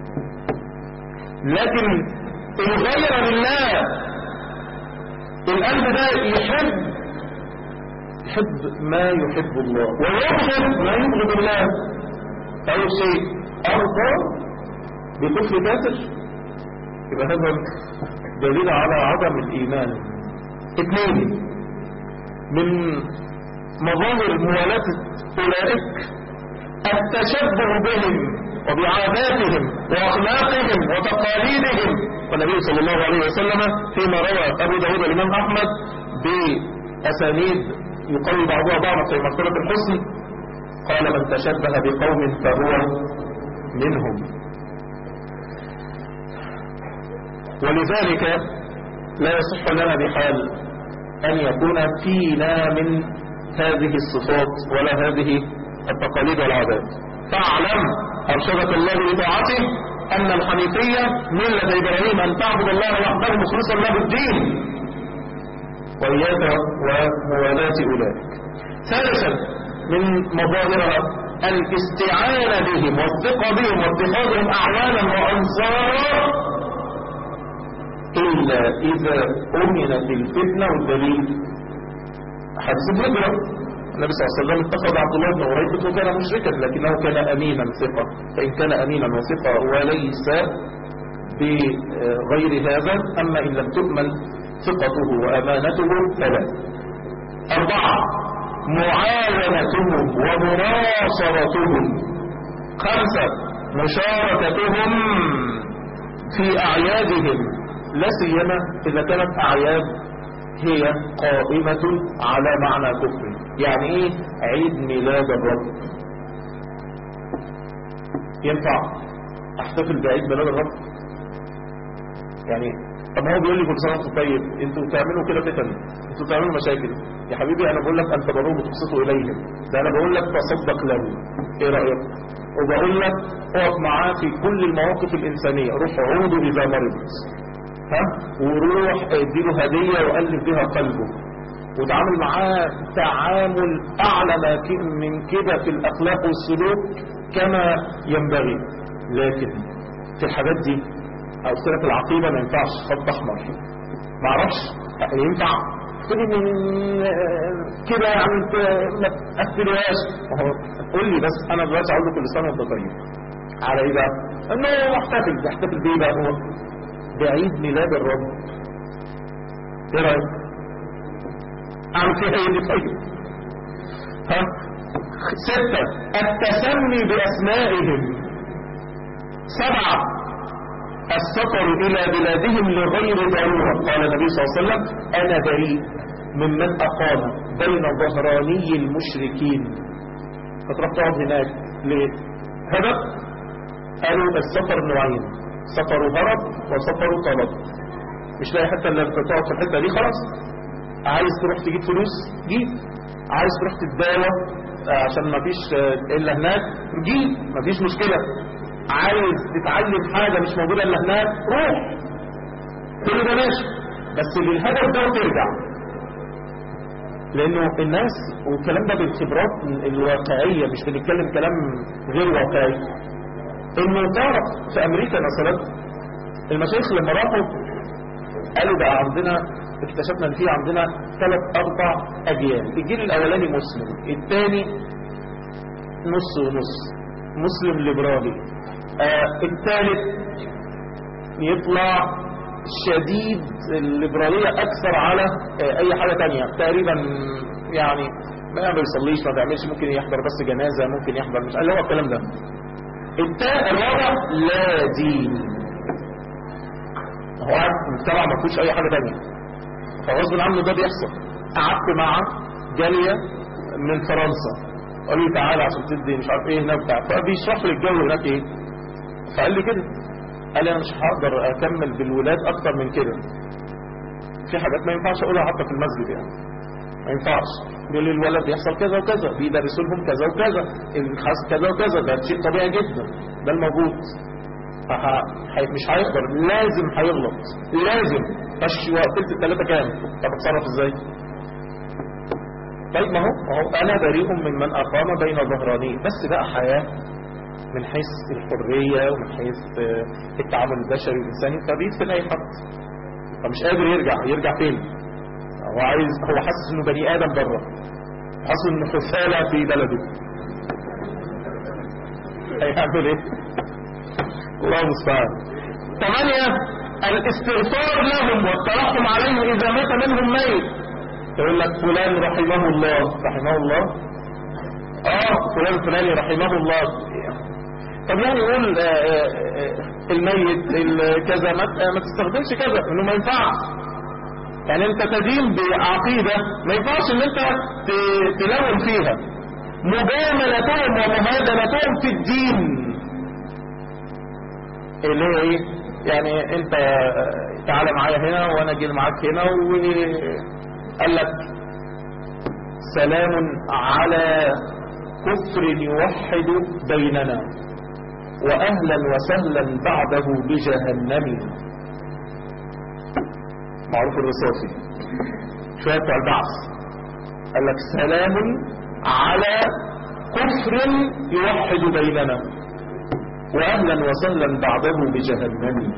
A: لكن الغير لله القلب ده يحب يحب ما يحب الله ويبغض ما يبغض الله أول شيء أرضى بكفر كافر يبقى هذا دليل على عدم الإيمان اثنين من مظاهر موالاة أولئك التشبه بهم وبعاداتهم وأخلاقهم وتقاليدهم والنبي صلى الله عليه وسلم فيما روى أبو داود الإمام أحمد بأسانيد يقوي بعضها بعضا في مرتبة الحسن قال من تشبه بقوم فهو منهم ولذلك لا يصح لنا بحال أن يكون فينا من هذه الصفات ولا هذه التقاليد والعادات فاعلم أرشدك الله لطاعته أن الحنيفية ملة إبراهيم أن تعبد الله وحده مخلصا له الدين وإياك وموالاة أولئك ثالثا من مظاهرها الاستعانة بهم والثقة بهم واتخاذهم أعوانا وأنصارا إلا إذا أمنت الفتنة والدليل حديث الهجرة النبي صلى الله عليه وسلم اتخذ عبد الله بن عريضة وكان مشركا لكنه كان أمينا ثقة فإن كان أمينا وثقة وليس بغير هذا أما إن لم تؤمن ثقته وأمانته فلا أربعة معاونتهم ومناصرتهم خمسة مشاركتهم في أعيادهم لا سيما إذا كانت أعياد هي قائمة على معنى كفر يعني إيه عيد ميلاد الرب ينفع أحتفل بعيد ميلاد الرب يعني طب ما هو بيقول لي كل سنه وانتم طيب انتوا بتعملوا كده فتن انتوا بتعملوا مشاكل يا حبيبي انا بقول لك ان تبروه وتقسطوا اليهم ده انا بقول لك تصدق له ايه رايك وبقول لك اقف معاه في كل المواقف الانسانيه روح عوده اذا مرض ها وروح اديله هديه والف بها قلبه وتعامل معاه تعامل اعلى ما ك- من كده في الاخلاق والسلوك كما ينبغي لكن في الحاجات دي او سيرة العقيدة ما ينفعش خط احمر ما اعرفش ينفع تقولي من كده يعني انت ما تقفلوهاش ما هو قول لي بس انا دلوقتي عاوز كل سنه وانت طيب على ايه بقى؟ انه محتفل بيحتفل بيه بقى هو بعيد ميلاد الرب ايه رايك؟ اعمل فيها ايه اللي طيب؟ ها؟ ستة التسمي بأسمائهم سبعة السفر إلى بلادهم لغير ضرورة قال النبي صلى الله عليه وسلم أنا بريء ممن أقام بين ظهراني المشركين فتروح تقعد هناك لهدف قالوا السفر نوعين سفر هرب وسفر طلب مش لاقي حتى اللي تقعد في الحته دي خلاص عايز تروح تجيب فلوس جيب عايز تروح تتداوى آه، عشان ما فيش آه، الا هناك جيب ما فيش مشكله عايز تتعلم حاجه مش موجوده الا هناك روح كل ده ماشي بس للهدف ده ترجع لانه الناس والكلام ده بالخبرات الواقعيه مش بنتكلم كلام غير واقعي انه تعرف في امريكا مثلا المشايخ لما راحوا قالوا بقى عندنا اكتشفنا ان في عندنا ثلاث اربع اجيال الجيل الاولاني مسلم الثاني نص ونص مسلم ليبرالي آه الثالث يطلع شديد الليبرالية اكثر على آه اي حاجة تانية تقريبا يعني ما بيصليش ما بيعملش ممكن يحضر بس جنازة ممكن يحضر مش اللي هو الكلام ده التا- الرابع لا دين هو قاعد في مجتمع ما فيهوش اي حاجة تانية فغصب عنه ده بيحصل قعدت مع جالية من فرنسا قال لي تعالى عشان تدي مش عارف ايه هناك بتاع فبيشرح لي الجو هناك ايه فقال لي كده قال لي انا مش هقدر اكمل بالولاد اكتر من كده في حاجات ما ينفعش اقولها حتى في المسجد يعني ما ينفعش بيقول لي الولد بيحصل كذا وكذا بيدرسوا لهم كذا وكذا الخاص كذا وكذا ده شيء طبيعي جدا ده الموجود ه- ه- مش هيقدر لازم هيغلط لازم فش وقفلت الثلاثة كام طب اتصرف ازاي طيب ما هو ما هو انا بريء ممن اقام بين ظهراني بس بقى حياة من حيث الحرية ومن حيث آه، التعامل البشري والإنساني فبيدفن أي حد فمش قادر يرجع يرجع فين هو عايز هو حاسس انه بني ادم بره حاسس انه حثالة في بلده هيعمل ايه الله المستعان ثمانية الاستغفار لهم والترحم عليهم اذا مات منهم ميت يقول لك فلان رحمه الله رحمه الله اه فلان فلاني رحمه الله طب يعني يقول آه، آه، آه، الميت ال- كذا ما ما تستخدمش كذا انه ما ينفعش يعني انت تدين بعقيدة ما ينفعش ان انت ت- تلون فيها مجاملتهم ومهادنتهم في الدين اللي هي ايه يعني انت تعالى معايا هنا وانا اجي معاك هنا وقال لك سلام على كفر يوحد بيننا واهلا وسهلا بعده بجهنم معروف الرصاصي شوية بتوع البعث قال لك سلام على كفر يوحد بيننا واهلا وسهلا بعده بجهنم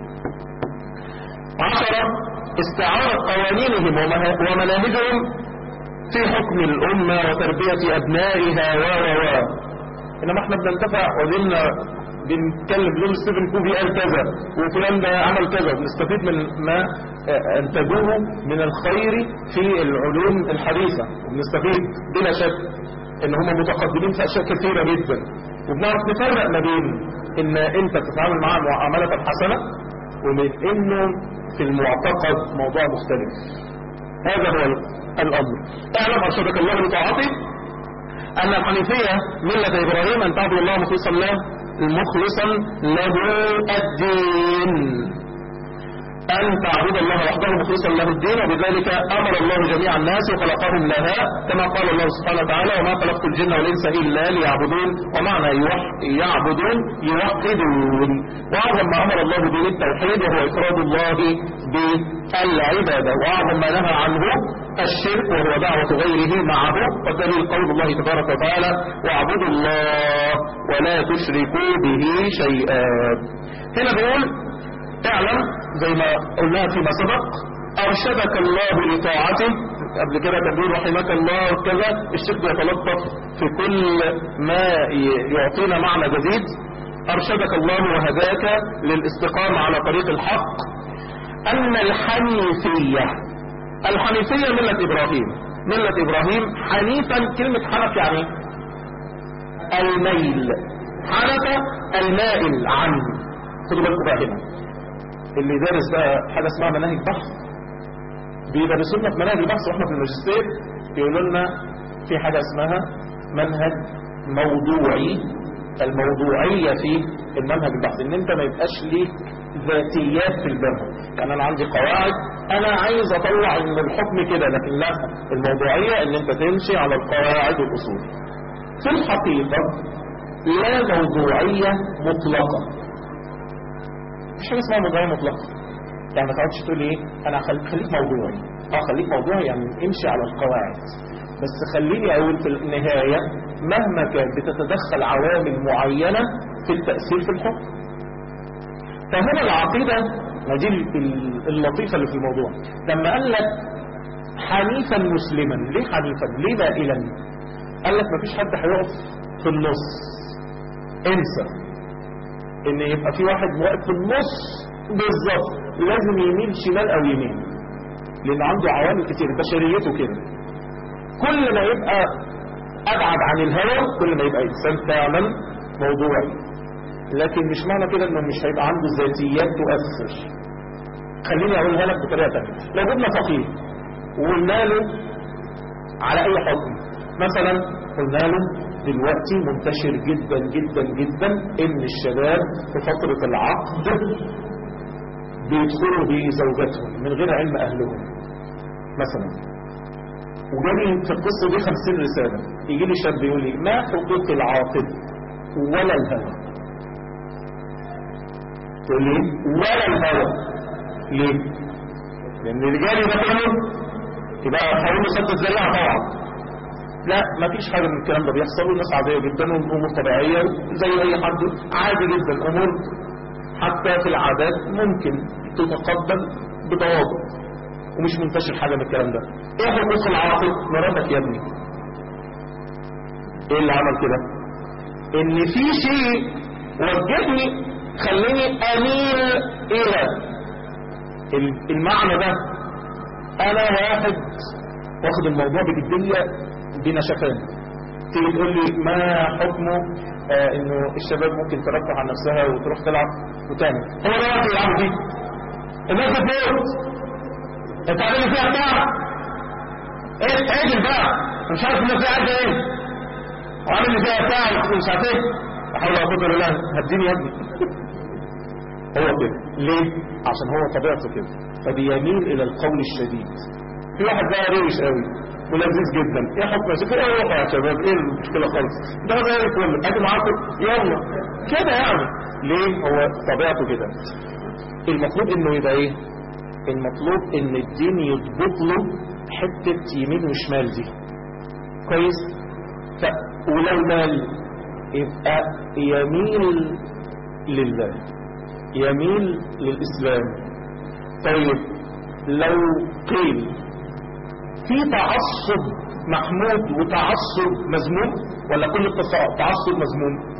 A: عشرة استعارة قوانينهم ومه- ومناهجهم في حكم الأمة وتربية أبنائها و و و إنما احنا بننتفع وقلنا بنتكلم بنقول ستيفن كوفي قال كذا وفلان ده عمل كذا بنستفيد من ما آه، أنتجوه من الخير في العلوم الحديثة وبنستفيد بلا شك إن هم متقدمين في أشياء كثيرة جدا وبنعرف نفرق ما بين إن أنت تتعامل معاه معاملة حسنة ومن إنه في المعتقد موضوع مختلف هذا هو الأمر اعلم أرشدك الله لطاعته أن الحنيفية ملة إبراهيم أن تعبد الله مخلصا له مخلصا له الدين أن تعبد الله وحده مخلصا له الدين وبذلك أمر الله جميع الناس وخلقهم لها كما قال الله سبحانه وتعالى وما خلقت الجن والإنس إلا ليعبدون ومعنى يوح يعبدون يوحدون وأعظم ما أمر الله به التوحيد وهو إفراد الله بالعبادة وأعظم ما نهى عنه الشرك وهو دعوة غيره معه والدليل قول الله تبارك وتعالى واعبدوا الله ولا تشركوا به شيئا هنا بيقول اعلم زي ما قلنا فيما سبق ارشدك الله لطاعته قبل كده كان بيقول رحمك الله وكذا الشيخ بيتلطف في كل ما ي- يعطينا معنى جديد ارشدك الله وهداك للاستقامة على طريق الحق ان الحنيفية الحنيفية ملة ابراهيم ملة ابراهيم حنيفا كلمة حنف يعني إيه؟ الميل حنف المائل عنه خدوا بالكم بقى هنا اللي دارس بقى حاجة اسمها مناهج بحث بيدرسوا لنا في مناهج البحث واحنا في الماجستير يقولوا لنا في حاجة اسمها منهج موضوعي الموضوعية في المنهج البحث ان انت ما يبقاش ليك ذاتيات في المنهج يعني انا عندي قواعد انا عايز اطلع ان الحكم كده لكن لا الموضوعية ان انت تمشي على القواعد والاصول في الحقيقة لا موضوعية مطلقة مش حاجة اسمها موضوعية مطلقة يعني ما تقعدش تقول ايه انا خل- خليك موضوعي اه خليك موضوعي يعني امشي على القواعد بس خليني اقول في النهاية مهما كان بتتدخل عوامل معينة في التأثير في الحكم فهنا العقيدة ما دي ال- اللطيفة اللي في الموضوع لما قال لك حنيفا مسلما ليه حنيفا ليه بائلا قال لك مفيش حد هيقف في النص انسى ان يبقى في واحد واقف في النص بالظبط لازم يميل شمال او يمين لان عنده عوامل كتير بشريته كده كل ما يبقى ابعد عن الهوى كل ما يبقى انسان فعلا موضوعي لكن مش معنى كده انه مش هيبقى عنده ذاتيات تؤثر خليني اقولها لك بطريقه ثانيه لو جبنا فقيه وقلنا له على اي حكم مثلا قلنا له دلوقتي منتشر جدا جدا جدا ان الشباب في فترة العقد بيدخلوا بزوجاتهم من غير علم اهلهم مثلا وجالي في القصة دي خمسين رسالة يجي لي شاب يقول لي ما حقوق العاقل ولا الهوى تقول لي ولا الهوى ليه لان رجالي ده كله يبقى حاولوا سد الذريعة طبعا لا مفيش حاجة من الكلام ده بيحصل والناس عادية جدا والأمور طبيعية زي أي حد عادي جدا الأمور حتى في العادات ممكن تتقبل بضوابط ومش منتشر حاجة من الكلام ده ايه حقوق العاقل مراتك يا ابني ايه اللي عمل كده ان في شيء وجهني خليني اميل الى المعنى ده انا واحد واخد الموضوع بجدية بنشفان تيجي تقول لي ما حكمه آه انه الشباب ممكن ترفع عن نفسها وتروح تلعب وتعمل هو ده وقت يلعبوا فيه الناس بتموت انت عامل فيها بتاع ايه عدل بقى مش عارف الناس دي قاعده ايه وعامل فيها بتاع مش عارف ايه احاول اقول له لا هديني يا ابني هو كده ليه عشان هو طبيعته كده فبيميل الى القول الشديد في واحد بقى روش قوي ولذيذ جدا ايه حكم يا شيخ ايه روح يا شباب ايه المشكله خالص ده زي الفل ادي معاكم يلا كده يعني ليه هو طبيعته كده المطلوب انه يبقى ايه المطلوب ان الدين يضبط له حته يمين وشمال دي كويس ف... ولو مال يبقى يميل لله يميل للاسلام طيب لو قيل في تعصب محمود وتعصب مذموم ولا كل تعصب مذموم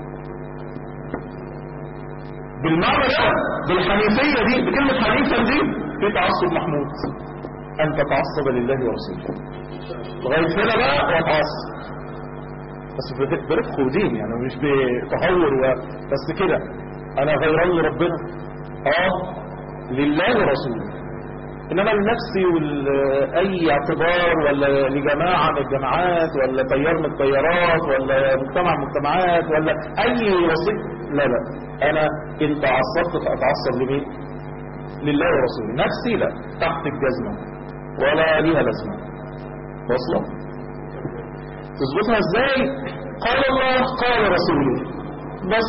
A: بالمعنى ده بالحنيفية دي بكلمة حنيفا دي في تعصب محمود أن تتعصب لله ورسوله لغاية هنا بقى وتعصب بس برفق ودين يعني مش بتهور و... بس كده أنا غيران لربنا اه لله ورسوله انما لنفسي واي اعتبار ولا لجماعة من الجماعات ولا تيار من التيارات ولا مجتمع من المجتمعات ولا اي وسيط لا لا انا ان تعصبت فاتعصب لمين لله ورسوله نفسي لا تحت الجزمة ولا ليها لازمة واصلة تظبطها ازاي قال الله قال رسوله بس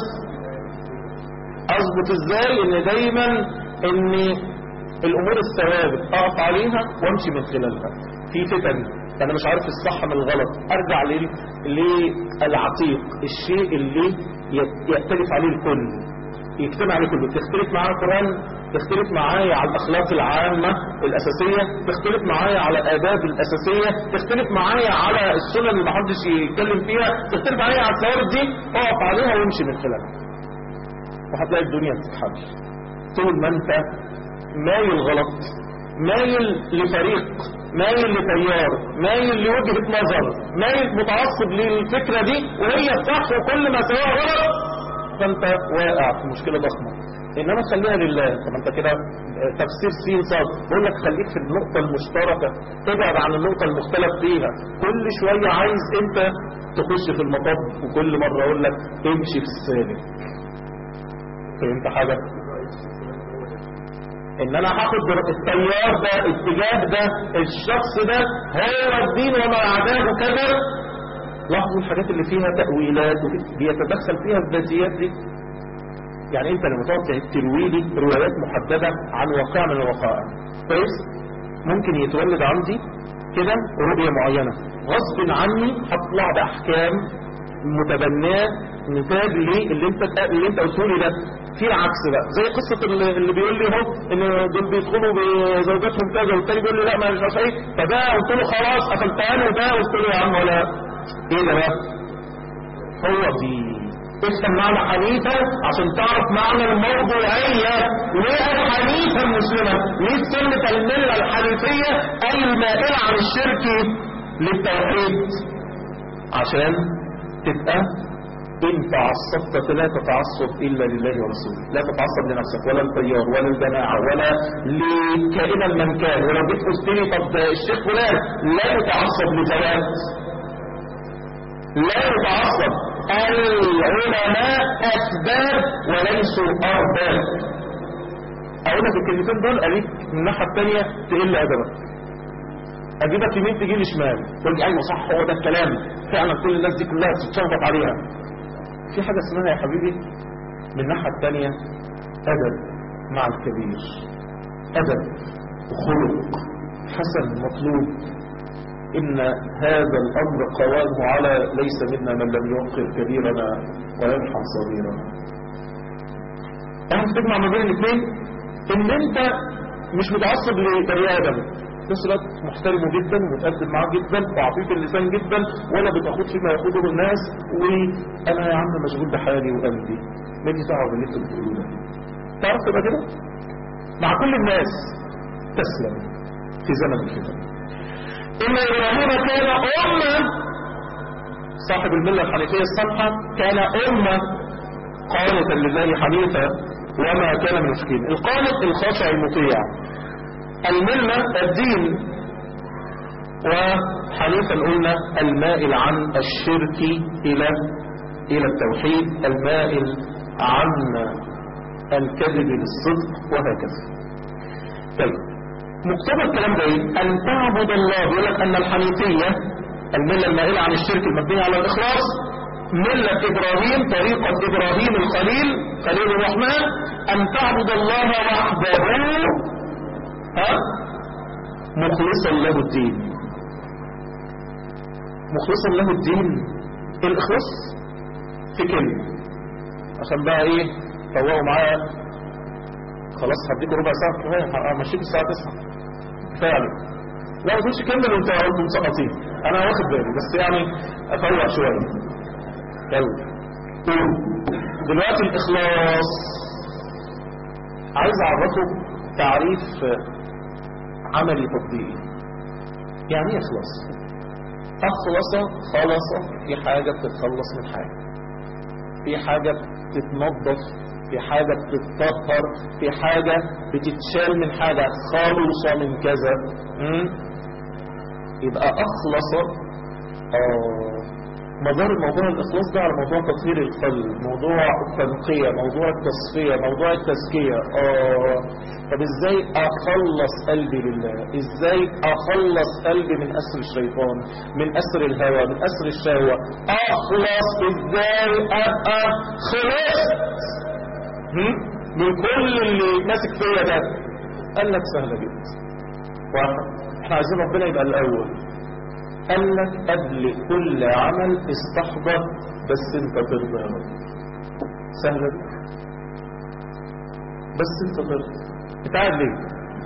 A: اظبط ازاي ان دايما ان الامور الثوابت اقف عليها وامشي من خلالها في فتن انا مش عارف الصح من الغلط ارجع للعتيق الشيء اللي يختلف عليه الكل يجتمع عليه كله تختلف معاه القرآن تختلف معايا على الأخلاق العامة الأساسية تختلف معايا على الآداب الأساسية تختلف معايا على السنن اللي محدش يتكلم فيها تختلف معايا على الثوابت دي اقف عليها وامشي من خلالها وهتلاقي الدنيا بتتحل طول ما انت مايل غلط مايل لفريق مايل لتيار مايل لوجهة نظر مايل متعصب للفكرة دي وهي الصح وكل ما سواها غلط فانت واقع في مشكله ضخمه انما خليها لله طب انت كده تفسير سين صاد بقول لك خليك في النقطه المشتركه ابعد عن النقطه المختلف فيها كل شويه عايز انت تخش في المطب وكل مره اقول لك امشي في السالك فهمت حاجه ان انا هاخد التيار ده الاتجاه ده الشخص ده هو الدين وما عداه كذا لاحظوا الحاجات اللي فيها تأويلات بيتدخل فيها الذاتيات دي يعني انت لما تقعد تروي لي روايات محددة عن واقع من الوقائع كويس ممكن يتولد عندي كده رؤية معينة غصب عني هطلع بأحكام متبناه نتاج ليه اللي انت اللي انت قلته لي ده في العكس بقى زي قصة اللي, اللي بيقول لي اهو ان دول بيدخلوا بزوجاتهم كذا والتاني بيقول لي لا ما مش عارف ايه فده قلت له خلاص قفلتها له ده قلت له يا عم ولا ايه ده بقى هو دي افهم معنى حنيفة عشان تعرف معنى الموضوعية ليه الحنيفة المسلمة ليه سنة الملة الحنيفية المائلة عن الشرك للتوحيد عشان تبقى إن تعصبت فلا تتعصب إلا لله ورسوله لا تتعصب لنفسك ولا التيار ولا الجماعة ولا لكائنا من كان ولو جيت قلت لي طب الشيخ فلان لا يتعصب لفلان لا يتعصب العلماء أسباب وليسوا أرباب أقول لك الكلمتين دول أليك من الناحية الثانية تقل أدبك أجيبك يمين تجي لي شمال تقول لي أيوة صح هو ده الكلام فعلا كل الناس دي كلها تتشوفت عليها في حاجة اسمها يا حبيبي من الناحية الثانية أدب مع الكبير أدب وخلق حسن مطلوب إن هذا الأمر قوامه على ليس منا من لم يوقر كبيرنا ويرحم صغيرنا أهم تجمع ما بين الاثنين إن أنت مش متعصب لبني آدم في نفس الوقت محترمه جدا ومتقدم معاه جدا وعفيف اللسان جدا ولا بتاخد فيما ياخده الناس وانا يا عم مشغول بحالي وقلبي مالي دعوه باللي انتوا بتقولوه ده تعرف تبقى كده مع كل الناس تسلم في زمن الفتن ان ابراهيم كان امه صاحب المله الحنيفيه الصالحه كان امه قانتا لله حنيفا وما كان من المشركين القانت الخاشع المطيع الملة الدين وحديثا قلنا المائل عن الشرك إلى إلى التوحيد المائل عن الكذب للصدق وهكذا طيب مقتضى الكلام ده ايه؟ أن تعبد الله يقول لك أن الحنيفية الملة المائلة عن الشرك المبنية على الإخلاص ملة إبراهيم طريقة إبراهيم الخليل خليل الرحمن أن تعبد الله وحده ها مخلصا له الدين مخلصا له الدين الإخلاص في كلمة عشان بقى ايه طوعوا معايا خلاص هديكوا ربع ساعة كفاية همشيك الساعة 9 فعلا لا ما تقولش كمل وانت انتوا مسقطين انا واخد بالي بس يعني افوق شوية يلا دلوقتي الإخلاص عايز اعرفه تعريف عملي تطبيقي يعني ايه اخلص اخلص خلص في حاجة بتتخلص من حاجة في حاجة بتتنظف في حاجة بتتطهر في حاجة بتتشال من حاجة خالصة من كذا م? يبقى اخلص آه مدار موضوع الإخلاص ده على موضوع تطهير القلب موضوع التنقية موضوع التصفية موضوع التزكية آه طب ازاي اخلص قلبي لله ازاي اخلص قلبي من اسر الشيطان من اسر الهوى من اسر الشهوة اخلص ازاي ابقى خلصت من كل اللي ماسك فيا ده قال لك سهلة جدا واحد احنا عايزين ربنا يبقى الاول قال لك قبل كل عمل استحضر بس انت ترضى يا رب سهلة دي بس انت ترضى انت قاعد ليه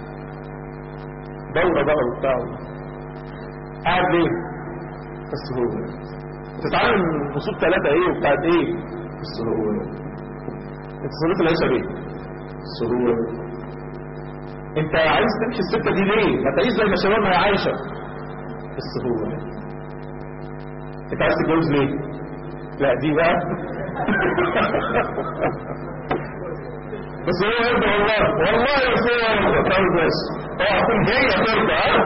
A: دورة بقى وبتاع قاعد ليه بس هو تتعلم اصول ثلاثة ايه وبتاعت ايه بس هو انت صليت العشاء ليه بس هو انت عايز تمشي السكة دي ليه ما تعيش زي ما شباب ما هي عايشة بس هو انت عايز تتجوز ليه لا دي بقى بس هو يرضى والله والله بس هو يرضى طيب بس هو هتكون هي ترضى ها؟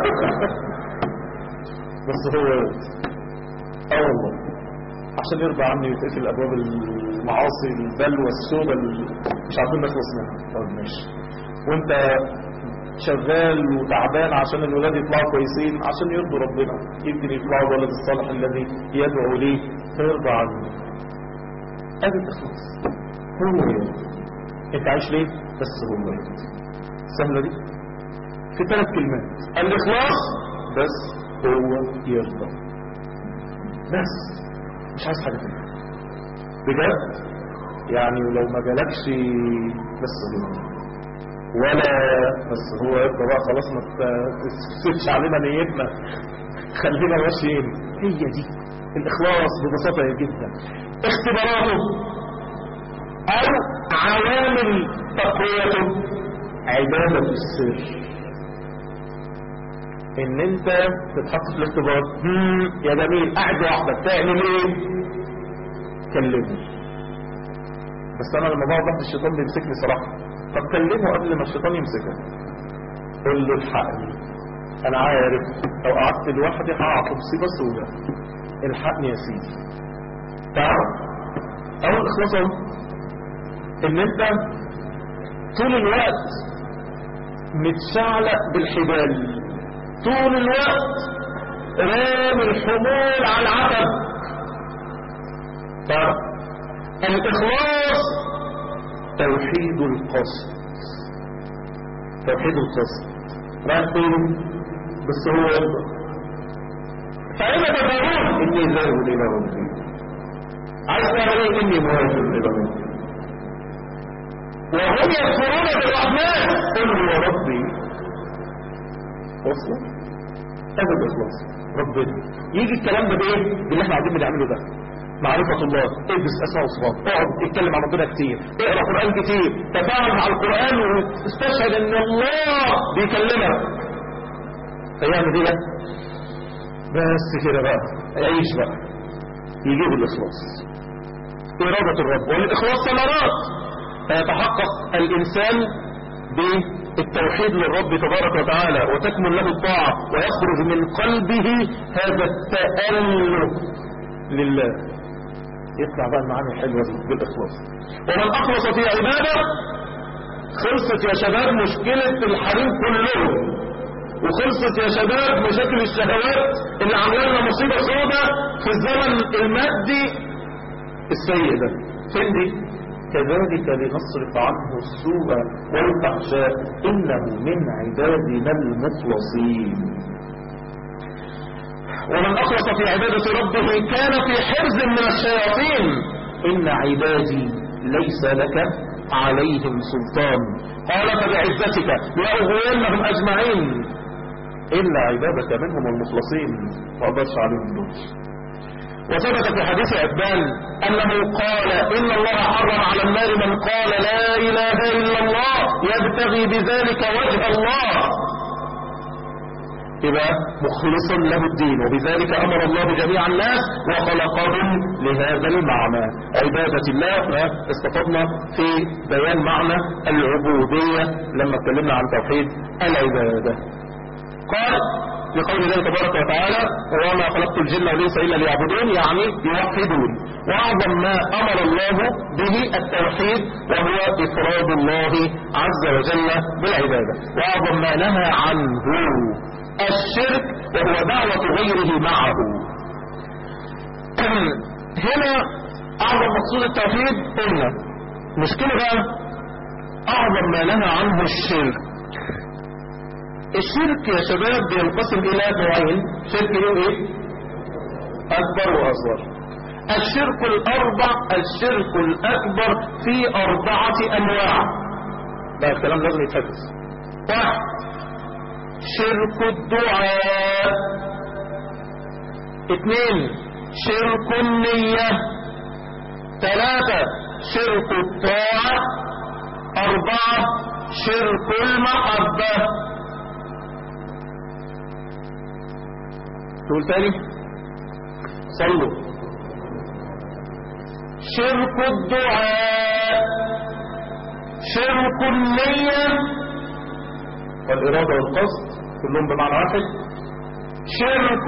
A: بس هو يرضى اه والله عشان يرضى عني وتقفل ابواب المعاصي البلوى السوداء اللي مش عارفين نخلص منها طيب ماشي وانت شغال وتعبان عشان الولاد يطلعوا كويسين عشان يرضوا ربنا يمكن يطلعوا الولد الصالح الذي يدعو ليه فيرضى عنه ادي التخلص هو يرضى انت عايش ليه بس هو يرضى سهله دي في ثلاث كلمات الاخلاص بس هو يرضى بس مش عايز حاجه تانية بجد يعني لو ما جالكش بس هو ولا بس هو يبقى بقى خلاص ما تسيبش علينا نيتنا خلينا ماشيين هي دي الاخلاص ببساطه جدا اختباراته او عوامل تقويته عباده السر ان انت تتحط في الاختبار يا جميل قاعد لوحدك تعمل ايه كلمه بس انا لما بقعد تحت الشيطان بيمسكني صراحه طب كلمه قبل ما الشيطان يمسكك قول له الحقني انا عارف لو قعدت لوحدي هقع في مصيبه سوداء الحقني يا سيدي تعرف اول اخلاص اهو ان انت طول الوقت متشعلق بالحبال طول الوقت رامي الحمول على العتب تعرف الاخلاص توحيد القصد توحيد القصد رايح فين بس هو يرضى فإذا تدعون إني ذاهب إلى ربي عايز تعمل إيه إني مهاجر إلى ربي وهم يكفرون بالرحمن قل هو ربي وصل هذا الإخلاص ربنا يجي الكلام ده بإيه باللي احنا عايزين بنعمله ده معرفة الله ادرس اسماء وصفات اقعد اتكلم عن ربنا كتير اقرا قرآن كتير تفاعل مع القرآن واستشهد ان الله بيكلمك فيعمل ايه بس كده بقى يعيش بقى يجيب الاخلاص ارادة الرب والاخلاص ثمرات فيتحقق الانسان بالتوحيد للرب تبارك وتعالى وتكمل له الطاعة ويخرج من قلبه هذا التأله لله يطلع بقى المعاني الحلوة دي بالإخلاص ومن أخلص في عبادة خلصت يا شباب مشكلة الحريم كلهم وخلصت يا شباب مشاكل الشهوات اللي عامله لنا مصيبة سوداء في الزمن المادي السيء ده فين دي؟ كذلك لنصرف عنه السوء والفحشاء إنه من عبادنا المخلصين ومن أخلص في عبادة ربه كان في حرز من الشياطين إن عبادي ليس لك عليهم سلطان قال فبعزتك لأغوينهم أجمعين إلا عبادك منهم المخلصين ما أقدرش عليهم دول وثبت في حديث عبان أنه قال إن الله حرم على النار من قال لا إله إلا الله يبتغي بذلك وجه الله يبقى مخلصا له الدين وبذلك أمر الله جميع الناس وخلقهم لهذا المعنى عبادة الله استفدنا في بيان معنى العبودية لما اتكلمنا عن توحيد العبادة قال لقول الله تبارك وتعالى وما خلقت الجن والانس الا ليعبدون يعني يوحدون واعظم ما امر الله به التوحيد وهو افراد الله عز وجل بالعباده واعظم ما نهى عنه الشرك وهو دعوة غيره معه هنا أعظم مقصود التوحيد قلنا مشكلة بقى أعظم ما نهى عنه الشرك الشرك يا شباب بينقسم إلى نوعين شرك ايه أكبر وأصغر الشرك الأربع الشرك الأكبر في أربعة أنواع ده الكلام لازم يتحفظ واحد شرك الدعاء اثنين شرك النية ثلاثة شرك الطاعة أربعة شرك المحبة تقول تاني صلوا شرك الدعاء شرك النية والإرادة والقصد كلهم بمعنى واحد شرك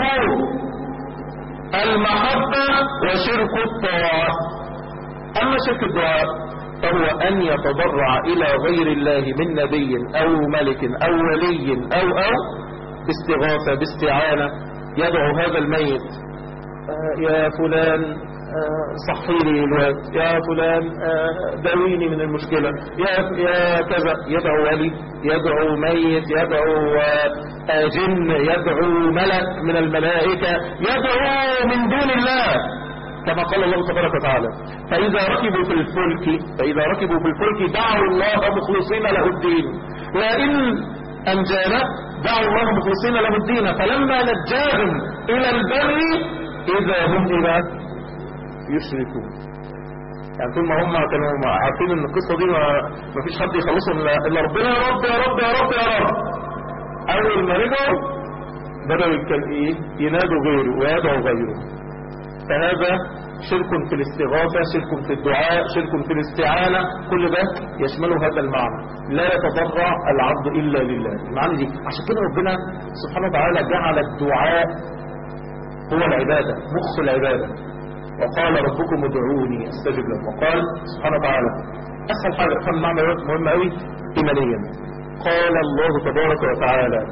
A: المحبة وشرك الطاعة أما شرك الدعاء فهو أن يتضرع إلى غير الله من نبي أو ملك أو ولي أو أو باستغاثة باستعانة يدعو هذا الميت آه يا فلان آه صحي لي الوقت يا فلان آه داويني من المشكلة يا, يا كذا يدعو ولي يدعو ميت يدعو جن يدعو ملك من الملائكة يدعو من دون الله كما قال الله تبارك وتعالى فإذا ركبوا في الفلك فإذا ركبوا في الفلك دعوا الله مخلصين له الدين لئن أنجانا دعوا الله مخلصين له الدين فلما نجاهم إلى البر إذا هم إلى يشركون يعني طول ما هم كانوا عارفين ان القصة دي ما فيش حد يخلصهم الا ربنا يا رب يا رب يا رب يا رب اول ما رجعوا بدأوا ايه ينادوا غيره ويدعوا غيره فهذا شرك في الاستغاثة شرك في الدعاء شرك في الاستعانة كل ده يشمله هذا المعنى لا يتضرع العبد إلا لله المعنى دي عشان كده ربنا سبحانه وتعالى جعل الدعاء هو العبادة مخ العبادة وقال ربكم ادعوني استجب لكم وقال سبحانه وتعالى أسهل حاجة فهم معنى مهم قوي إيمانيا قال الله تبارك وتعالى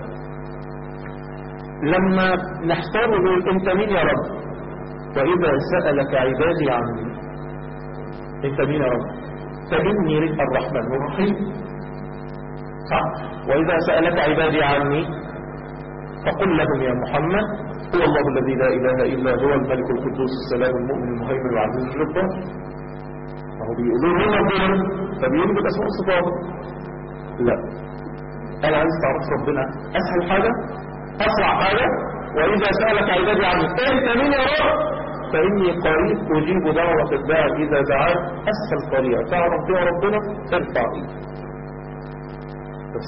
A: لما نحتار نقول انت مين يا رب وإذا سألك عبادي عني انت مين يا رب فإني الرحمن الرحيم صح وإذا سألك عبادي عني فقل لهم يا محمد هو الله الذي لا إله إلا هو الملك القدوس السلام المؤمن المهيمن العزيز الجبار فهو بيقولوا لنا ربنا فبيقولوا بالأسماء والصفات لا أنا عايز تعرف ربنا أسهل حاجة أسرع حاجة وإذا سألك عبادي عني أنت مين يا رب فإني قريب أجيب دعوة الداعي إذا دعاك أسهل طريقة تعرف بها ربنا ارفع إيدك بس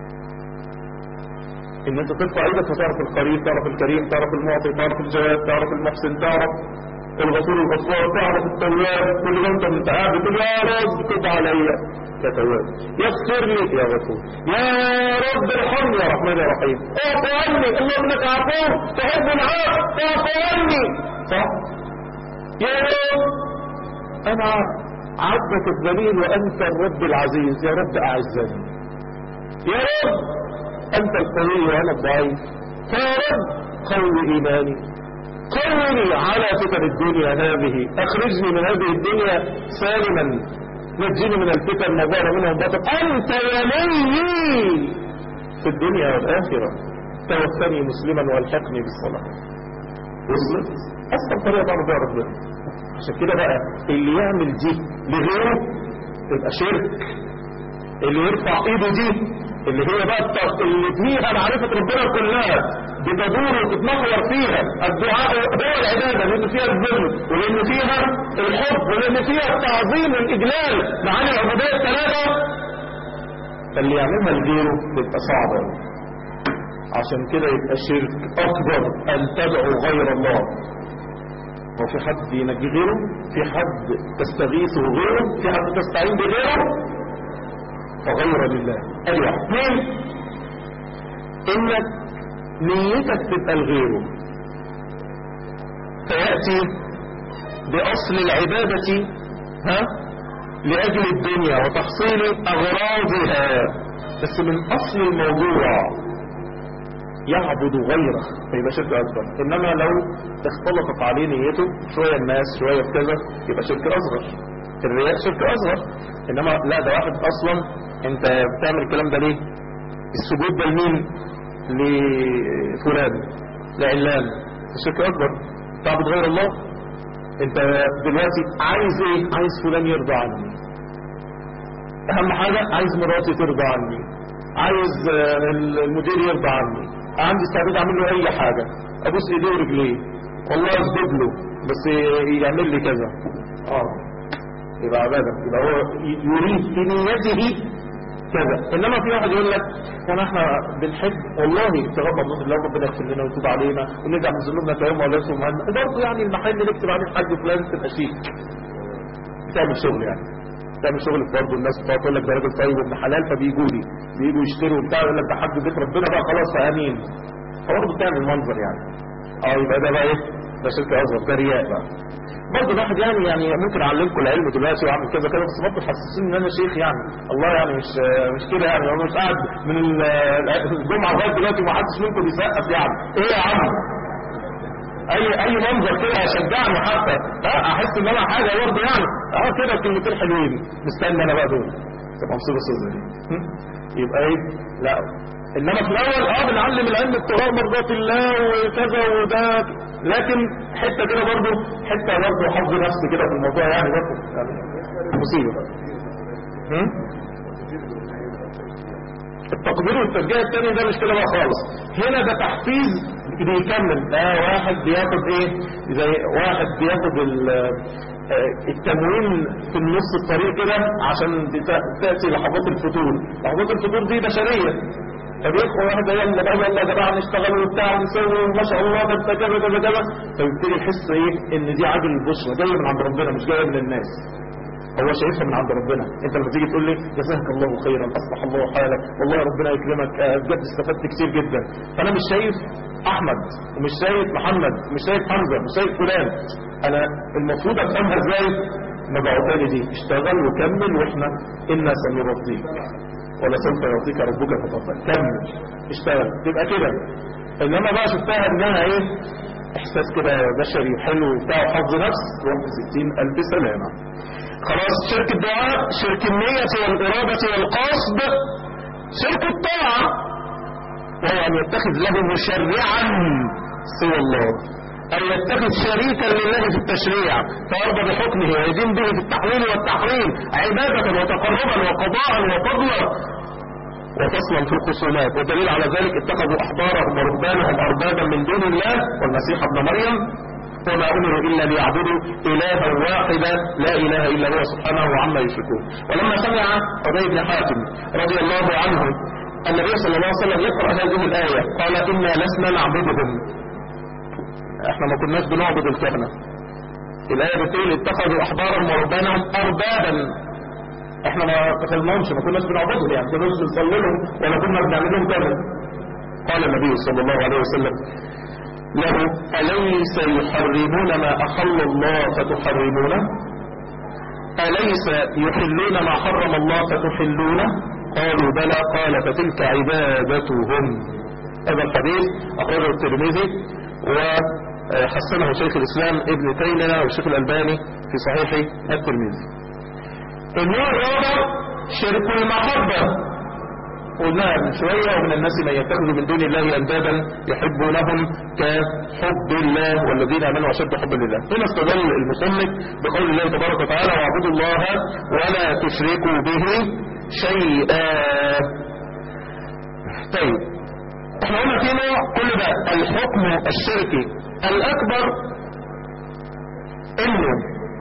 A: إن أنت ترفع إيدك فتعرف القريب تعرف الكريم تعرف المعطي تعرف الجواد تعرف المحسن تعرف الغفور الغفار تعرف التواب كل ما أنت من تعب تقول يا رب تب عليا يا تواب يغفر لي يا غفور يا رب ارحمني يا رحمن يا رحيم اعف عني اللهم انك عفو تحب العفو اعف عني صح يا رب انا عبدك الذليل وانت الرب العزيز يا رب اعزني يا رب انت القوي وانا الضعيف يا رب قوي ايماني قوني على فتن الدنيا هذه اخرجني من هذه الدنيا سالما نجني من الفتن ما ظهر منها الباطل انت وليي في الدنيا والاخره توفني مسلما والحقني بالصلاه وصلت اسهل طريقه تعرف بها ربنا عشان كده بقى اللي يعمل دي لغيره تبقى شرك اللي يرفع ايده دي اللي هي بقى الت- اللي فيها معرفة ربنا كلها بتدور وتتمحور فيها الدعاء هو العبادة لأن فيها الذل ولأن فيها الحب ولأن فيها التعظيم والإجلال معاني العبودية الثلاثة فاللي يعملها لغيره تبقى صعبة عشان كده يبقى شرك أكبر أن تدعو غير الله هو في حد ينجي غيره في حد تستغيثه غيره في حد تستعين بغيره فغير لله ادي واحد اثنين انك نيتك تبقى لغيره فيأتي بأصل العبادة ها لأجل الدنيا وتحصيل أغراضها بس من أصل الموضوع يعبد غيره فيبقى شرك أكبر إنما لو اختلطت عليه نيته شوية الناس شوية كذا يبقى شرك أصغر الرياء شرك أصغر إنما لا ده واحد أصلا أنت بتعمل الكلام ده ليه السجود ده لمين لفلان لعلان الشرك أكبر تعبد غير الله أنت دلوقتي عايز إيه عايز فلان يرضى عني أهم حاجة عايز مراتي ترضى عني عايز آه، المدير يرضى عني عندي استعداد اعمل له اي حاجة ابوس ايديه ورجليه والله اسجد له بس يعمل لي كذا اه يبقى عبادة يبقى هو ي- يريد في نيته كذا انما في واحد يقول لك وانا احنا بنحب والله تغضب من الله ربنا يغفر لنا ويتوب علينا ونرجع من ذنوبنا كيوم ولا يوم وبرضه يعني المحل اللي نكتب عليه الحاج فلان تبقى شيك تعمل شغل يعني تعمل شغل برضه الناس بتقعد تقول لك ده راجل طيب وابن حلال فبيجوا لي بييجوا يشتروا وبتاع يقول لك ده حد بيت ربنا بقى خلاص امين فبرضه بتعمل منظر يعني اه يبقى ده بقى ايه ده شرك اصغر ده رياء بقى برضه الواحد يعني يعني ممكن اعلمكم العلم دلوقتي واعمل كذا كذا بس برضه حسسوني ان انا شيخ يعني الله يعني مش مش كده يعني انا مش قاعد من ال- الجمعه لغايه دلوقتي وما حدش منكم بيسقف يعني ايه يا عم اي اي منظر كده يشجعني حتى اه احس ان انا حاجه برضه يعني اه كده كلمتين حلوين مستني انا بقى دول تبقى مصيبه سوداء دي هم؟ يبقى ايه لا انما في الاول اه بنعلم العلم ابتغاء مرضات الله وكذا وده لكن حته كده برضه حته برضه حظ نفسي كده في الموضوع يعني برضه يعني مصيبه هم؟ التقدير والتشجيع الثاني ده مش كده بقى خالص هنا ده تحفيز بيكمل ده واحد بياخد ايه زي واحد بياخد ال- آه، التموين في النص الطريق كده عشان بتا- تأتي لحظات الفتور لحظات الفتور دي بشرية فبيدخل واحد يلا بقى يلا يا جماعه نشتغل وبتاع ونسوي وما شاء الله ده انت كذا كذا كذا فيبتدي يحس ايه ان دي عاجل البشرى جايه من عند ربنا مش جايه من الناس هو شايفها من عند ربنا انت لما تيجي تقول لي جزاك الله خيرا اصلح الله حالك والله ربنا يكرمك آه، بجد استفدت كتير جدا فانا مش شايف احمد ومش شايف محمد ومش شايف حمزه ومش شايف فلان انا المفروض افهمها ازاي مبعوثاني دي اشتغل وكمل واحنا انا سنرضيك ولا سوف يعطيك ربك فترضى كمل اشتغل تبقى كده انما بقى شفتها انها ايه احساس كده بشري حلو وبتاع وحظ نفس وقت ستين الف سلامه خلاص شرك الدعاء شرك النية والإرادة والقصد شرك الطاعة وهو أن يتخذ له مشرعا سوى الله أن يتخذ شريكا لله في التشريع فيرضى بحكمه ويدين به في التحليل والتحريم عبادة وتقربا وقضاء وفضلا وفصلا في الخصومات والدليل على ذلك اتخذوا أحبارهم ورهبانهم أربابا من دون الله والمسيح ابن مريم وما أمروا إلا ليعبدوا إلها واحدا لا إله إلا هو سبحانه وعما يشركون ولما سمع عبيد بن حاتم رضي الله عنه النبي صلى الله عليه وسلم يقرأ هذه الآية قال إنا لسنا نعبدهم احنا ما كناش بنعبد الكهنة الآية بتقول اتخذوا أحبارهم ورهبانهم أربابا احنا ما اتخذناهمش ما كناش بنعبدهم يعني كناش بنصلي لهم ولا كنا بنعمل لهم كذا قال النبي صلى الله عليه وسلم له أليس يحرمون ما أحل الله فتحرمونه أليس يحلون ما حرم الله فتحلونه قالوا بلى قال فتلك عبادتهم هذا الحديث أخرجه الترمذي وحسنه شيخ الإسلام ابن تيمية والشيخ الألباني في صحيح الترمذي النوع الرابع شرك المحبة قلناها من شوية ومن الناس من يتخذ من دون الله أندادا يحبونهم كحب الله والذين آمنوا أشد حبا لله هنا استدل المصنف بقول الله تبارك وتعالى واعبدوا الله ولا تشركوا به شيئا طيب احنا قلنا في نوع كل ده الحكم الشركي الأكبر انه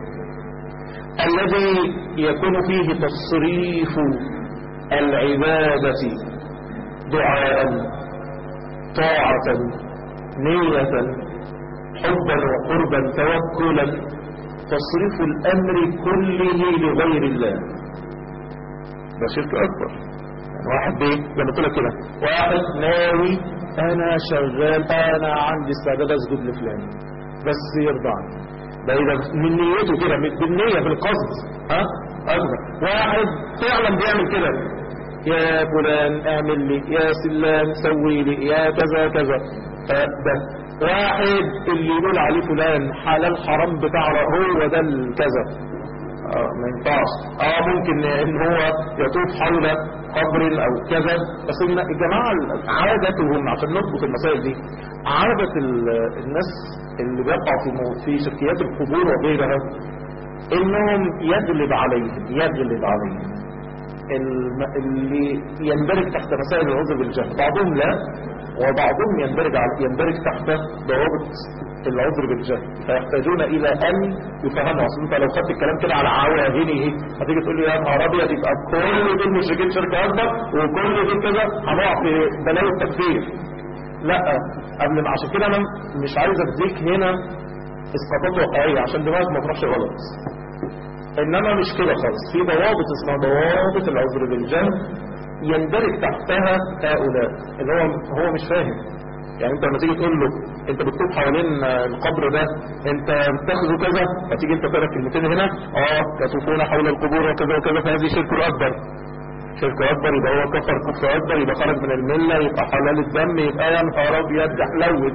A: الذي يكون فيه تصريف العبادة دعاء طاعة نية حبا وقربا توكلا تصريف الأمر كله لغير الله ده شرك أكبر يعني واحد ايه زي ما قلت لك كده واحد ناوي أنا شغال أنا عندي استعداد أسجد لفلان بس يرضعني ده إذا من نيته كده من- بالنية بالقصد ها أكبر واحد فعلا بيعمل كده يا فلان اعمل لي يا سلام سوي لي يا كذا كذا فده واحد اللي يقول عليه فلان حلال حرام بتاع هو ده الكذا اه ما ينفعش اه ممكن ان هو يطوف حول قبر او كذا بس إن الجماعة عادتهم عشان نضبط المسائل دي عادة ال- الناس اللي بيقع في مو- في شركيات القبور وغيرها انهم يغلب عليهم يغلب عليهم الم- اللي يندرج تحت مسائل العذر بالجهل بعضهم لا وبعضهم يندرج على- يندرج تحت ضوابط العذر بالجهل فيحتاجون الى ان يفهموا اصل انت لو خدت الكلام كده على عواهنه هتيجي تقول لي يا نهار ابيض يبقى كل دول مشركين شركه اكبر وكل دول كذا هنقع في بلاوي التكفير لا قبل ما عشان كده انا مش عايز اديك هنا اسقاطات واقعيه عشان دماغك ما تروحش غلط انما مش كده خالص في ضوابط اسمها ضوابط العذر بالجهل يندرج تحتها هؤلاء اللي هو هو مش فاهم يعني انت لما تيجي تقول له انت بتطوف حوالين القبر ده انت بتاخذه كذا فتيجي انت تقرا كلمتين هنا اه يطوفون حول القبور وكذا وكذا فهذه شرك اكبر شرك اكبر يبقى هو كفر كفر اكبر يبقى خرج من المله يبقى حلال الدم يبقى يا نهار ابيض ده حلوت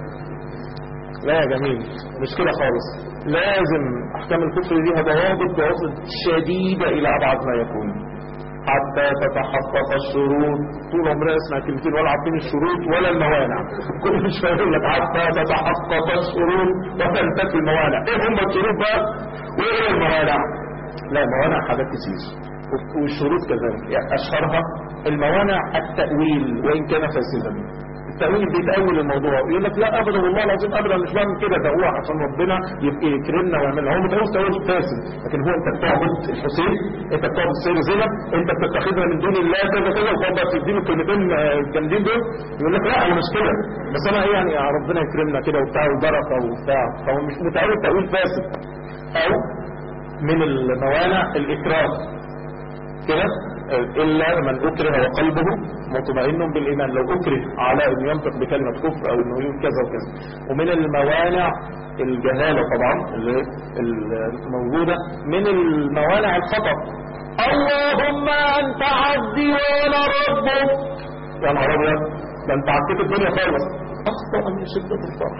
A: لا يا جميل مش كده خالص لازم احكام الكفر ليها ضوابط ضوابط شديده الى ابعد ما يكون حتى تتحقق الشروط طول عمرنا اسمع كلمتين ولا عارفين الشروط ولا الموانع كل شويه يقول لك حتى تتحقق الشروط وتنتفي الموانع ايه هم الشروط بقى وايه الموانع لا الموانع حاجات كتير والشروط كذلك يعني اشهرها الموانع التاويل وان كان فاسدا التأويل بيتأول الموضوع يقول لك لا أبدا والله العظيم أبدا مش بعمل كده ده هو عشان ربنا يبقى يكرمنا ويعملنا هو متجوز تأويل فاسد لكن هو أنت بتعبد الحسين أنت بتعبد السيد زينب أنت بتتخذها من دون الله كذا كذا وتقعد تديله الكلمتين الجامدين دول يقول لك لا أنا مش كده بس أنا إيه يعني ربنا يكرمنا كده وبتاع وبركة وبتاع فهو مش متأول تأويل فاسد أو من الموانع الإكراه كده إلا من أكره وقلبه مطمئن بالإيمان لو أكره على أن ينطق بكلمة كفر أو أنه يقول كذا وكذا ومن الموانع الجهالة طبعا اللي الموجودة من الموانع الخطأ اللهم أنت عبدي وأنا ربك يا نهار أبيض ده أنت عكيت الدنيا خالص أخطأ من شدة الفرح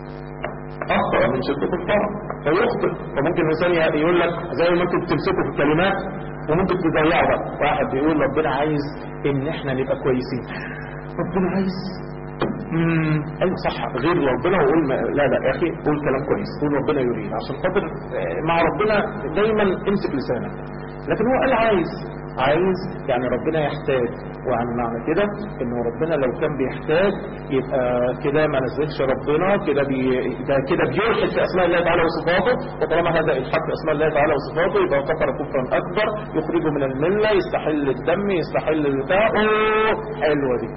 A: أخطأ من شدة الفرح فيخطئ فممكن الإنسان يقول لك زي ما أنت بتمسكه في الكلمات وممكن تضيعه بقى واحد بيقول ربنا عايز ان احنا نبقى كويسين ربنا عايز امم ايوه صح غير ربنا وقول ما لا لا يا اخي قول كلام كويس قول ربنا يريد عشان خاطر مع ربنا دايما امسك لسانك لكن هو قال عايز عايز يعني ربنا يحتاج وعن معنى كده ان ربنا لو كان بيحتاج يبقى كده ما نزلش ربنا كده بي ده كده بيلحد في اسماء الله تعالى وصفاته وطالما هذا الحق في اسماء الله تعالى وصفاته يبقى كفر كفرا اكبر يخرجه من المله يستحل الدم يستحل البتاع اوه حلوه دي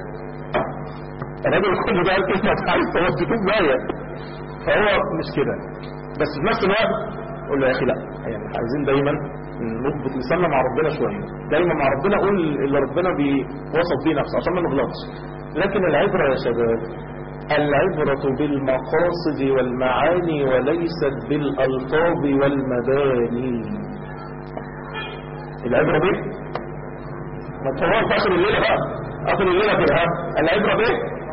A: الراجل كله ده كلمه عايز توجهه ازاي فهو مش كده بس في نفس الوقت قول له يا اخي لا يعني عايزين دايما نضبط لساننا مع ربنا شويه دايما مع ربنا قول اللي ربنا بيوصف بيه نفسه عشان ما نغلطش لكن العبره يا شباب العبرة بالمقاصد والمعاني وليست بالألفاظ والمباني العبرة بيه ما تصورش في آخر الليلة بقى آخر الليلة كده ها العبرة بيه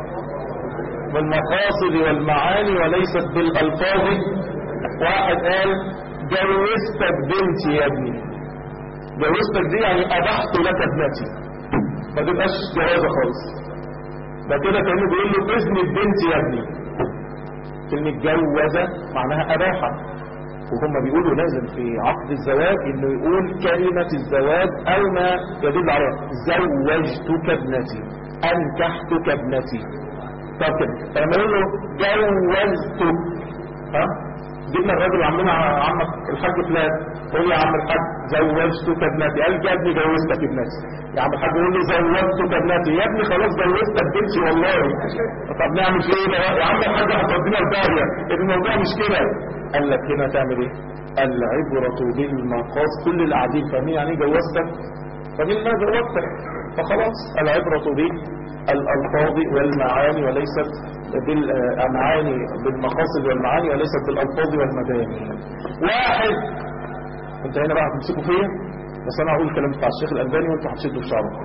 A: بالمقاصد والمعاني وليست بالألفاظ واحد قال جوزتك بنتي يا ابني جوزتك دي يعني أبحت لك ابنتي ما تبقاش جوازة خالص ده كده كأنه بيقول له اذن بنتي يا ابني كلمة جوزة معناها أباحة وهم بيقولوا لازم في عقد الزواج انه يقول كلمة الزواج او ما يدل عليه زوجتك ابنتي انكحتك ابنتي طب كده فلما يقول له جوزتك ها جبنا الراجل عمنا عمك الحاج فلان قول يا عم الحاج زوجتك ابنتي قال يا ابني جوزتك ابنتي يا عم الحاج يقول لي زوجتك ابنتي يا ابني خلاص جوزتك بنتي والله طب نعمل في ايه بقى يا عم الحاج هتودينا الداهيه الموضوع مش كده قال لك هنا تعمل ايه العبرة بالمقاص كل اللي قاعدين فاهمين يعني ايه جوزتك فاهمين ما زوجتك فخلاص العبرة بالألفاظ والمعاني وليست بالمعاني بالمقاصد والمعاني وليست بالألفاظ والمباني واحد انت هنا بقى هتمسكوا فيا بس انا هقول الكلام بتاع الشيخ الألباني وانتوا هتشدوا في شعركم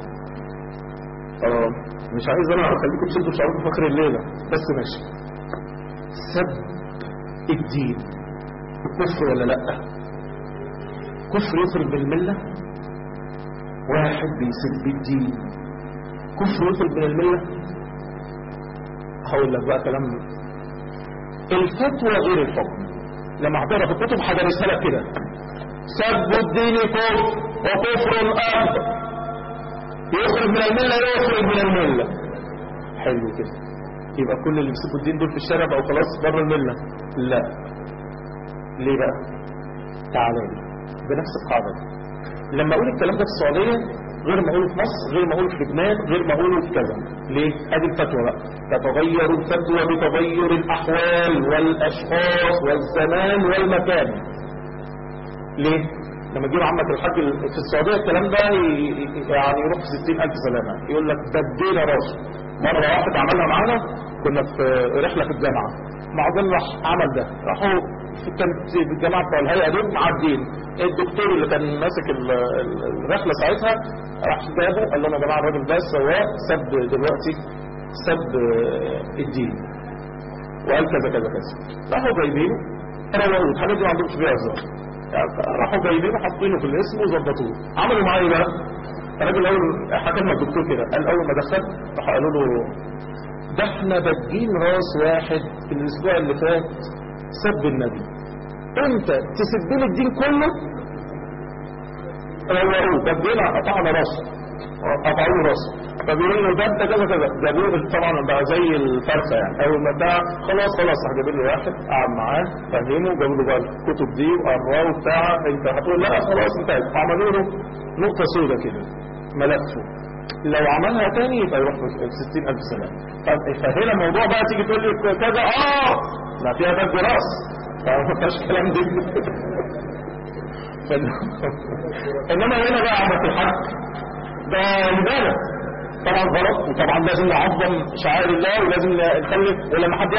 A: اه مش عايز انا اخليكم تشدوا في شعركم في اخر الليله بس ماشي سب الدين كفر ولا لا كفر يخرج بالمله واحد بيسب الدين كفر يخرج من المله هقول لك بقى كلام الفتوى غير الحكم لما اعتبر في الكتب هدرسها لك كده سب الدين كفر وكفر اكبر يخرج من المله يخرج من المله حلو كده يبقى كل اللي بيسبوا الدين دول في الشارع بقوا خلاص بره المله لا ليه بقى تعالى لي بنفس القاعده دي لما اقول الكلام ده في السعوديه غير ما اقوله في مصر غير ما اقوله في لبنان غير ما اقوله في كذا ليه ادي الفتوى بقى تتغير الفتوى بتغير الاحوال والاشخاص والزمان والمكان ليه؟ لما تجيب عمك الحاج في السعوديه الكلام ده ي- يعني يروح في 60000 سلامه يقول لك بدينا راسه مره واحد عملها معانا كنا في رحله في الجامعه بعدين راح عمل ده راحوا في- كان في الجامعه بتوع الهيئه دول معدين الدكتور اللي كان ماسك ال- ال- الرحله ساعتها راح جابه قال لهم يا جماعه الراجل ده سواق سب دلوقتي سب الدين وقال كذا كذا كذا راحوا جايبينه روضوا الحاجات دي ما عندهمش فيها هزار يعني راحوا جايبينه حاطينه في الاسم وظبطوه عملوا معاه ايه بقى؟ الراجل اول حكى لنا الدكتور كده قال اول ما دخل راحوا قالوا له ده احنا بادين راس واحد في الاسبوع اللي فات سب النبي انت تسب لي الدين كله روقوه بدينا قطعنا راسه قطعوا له راسه فبيقولوا له ده انت كذا كذا جابوه طبعا بقى زي الفرخه يعني اول ما بتاع خلاص خلاص راح جايبين له واحد قعد معاه فهمه جابوا له بقى الكتب دي وقراه وبتاع انت هتقول لا خلاص انتهت عملوا له نقطه سوداء كده ملفه لو عملها تاني يبقى يروح في 60000 سنه طب فهنا الموضوع بقى تيجي تقول لي كذا اه ما فيها فك راس فما فيهاش كلام دي فال- انما هنا بقى عمل الحق ده مبالغ طبعا غلط وطبعا لازم نعظم شعائر الله ولازم نخلي ولما حد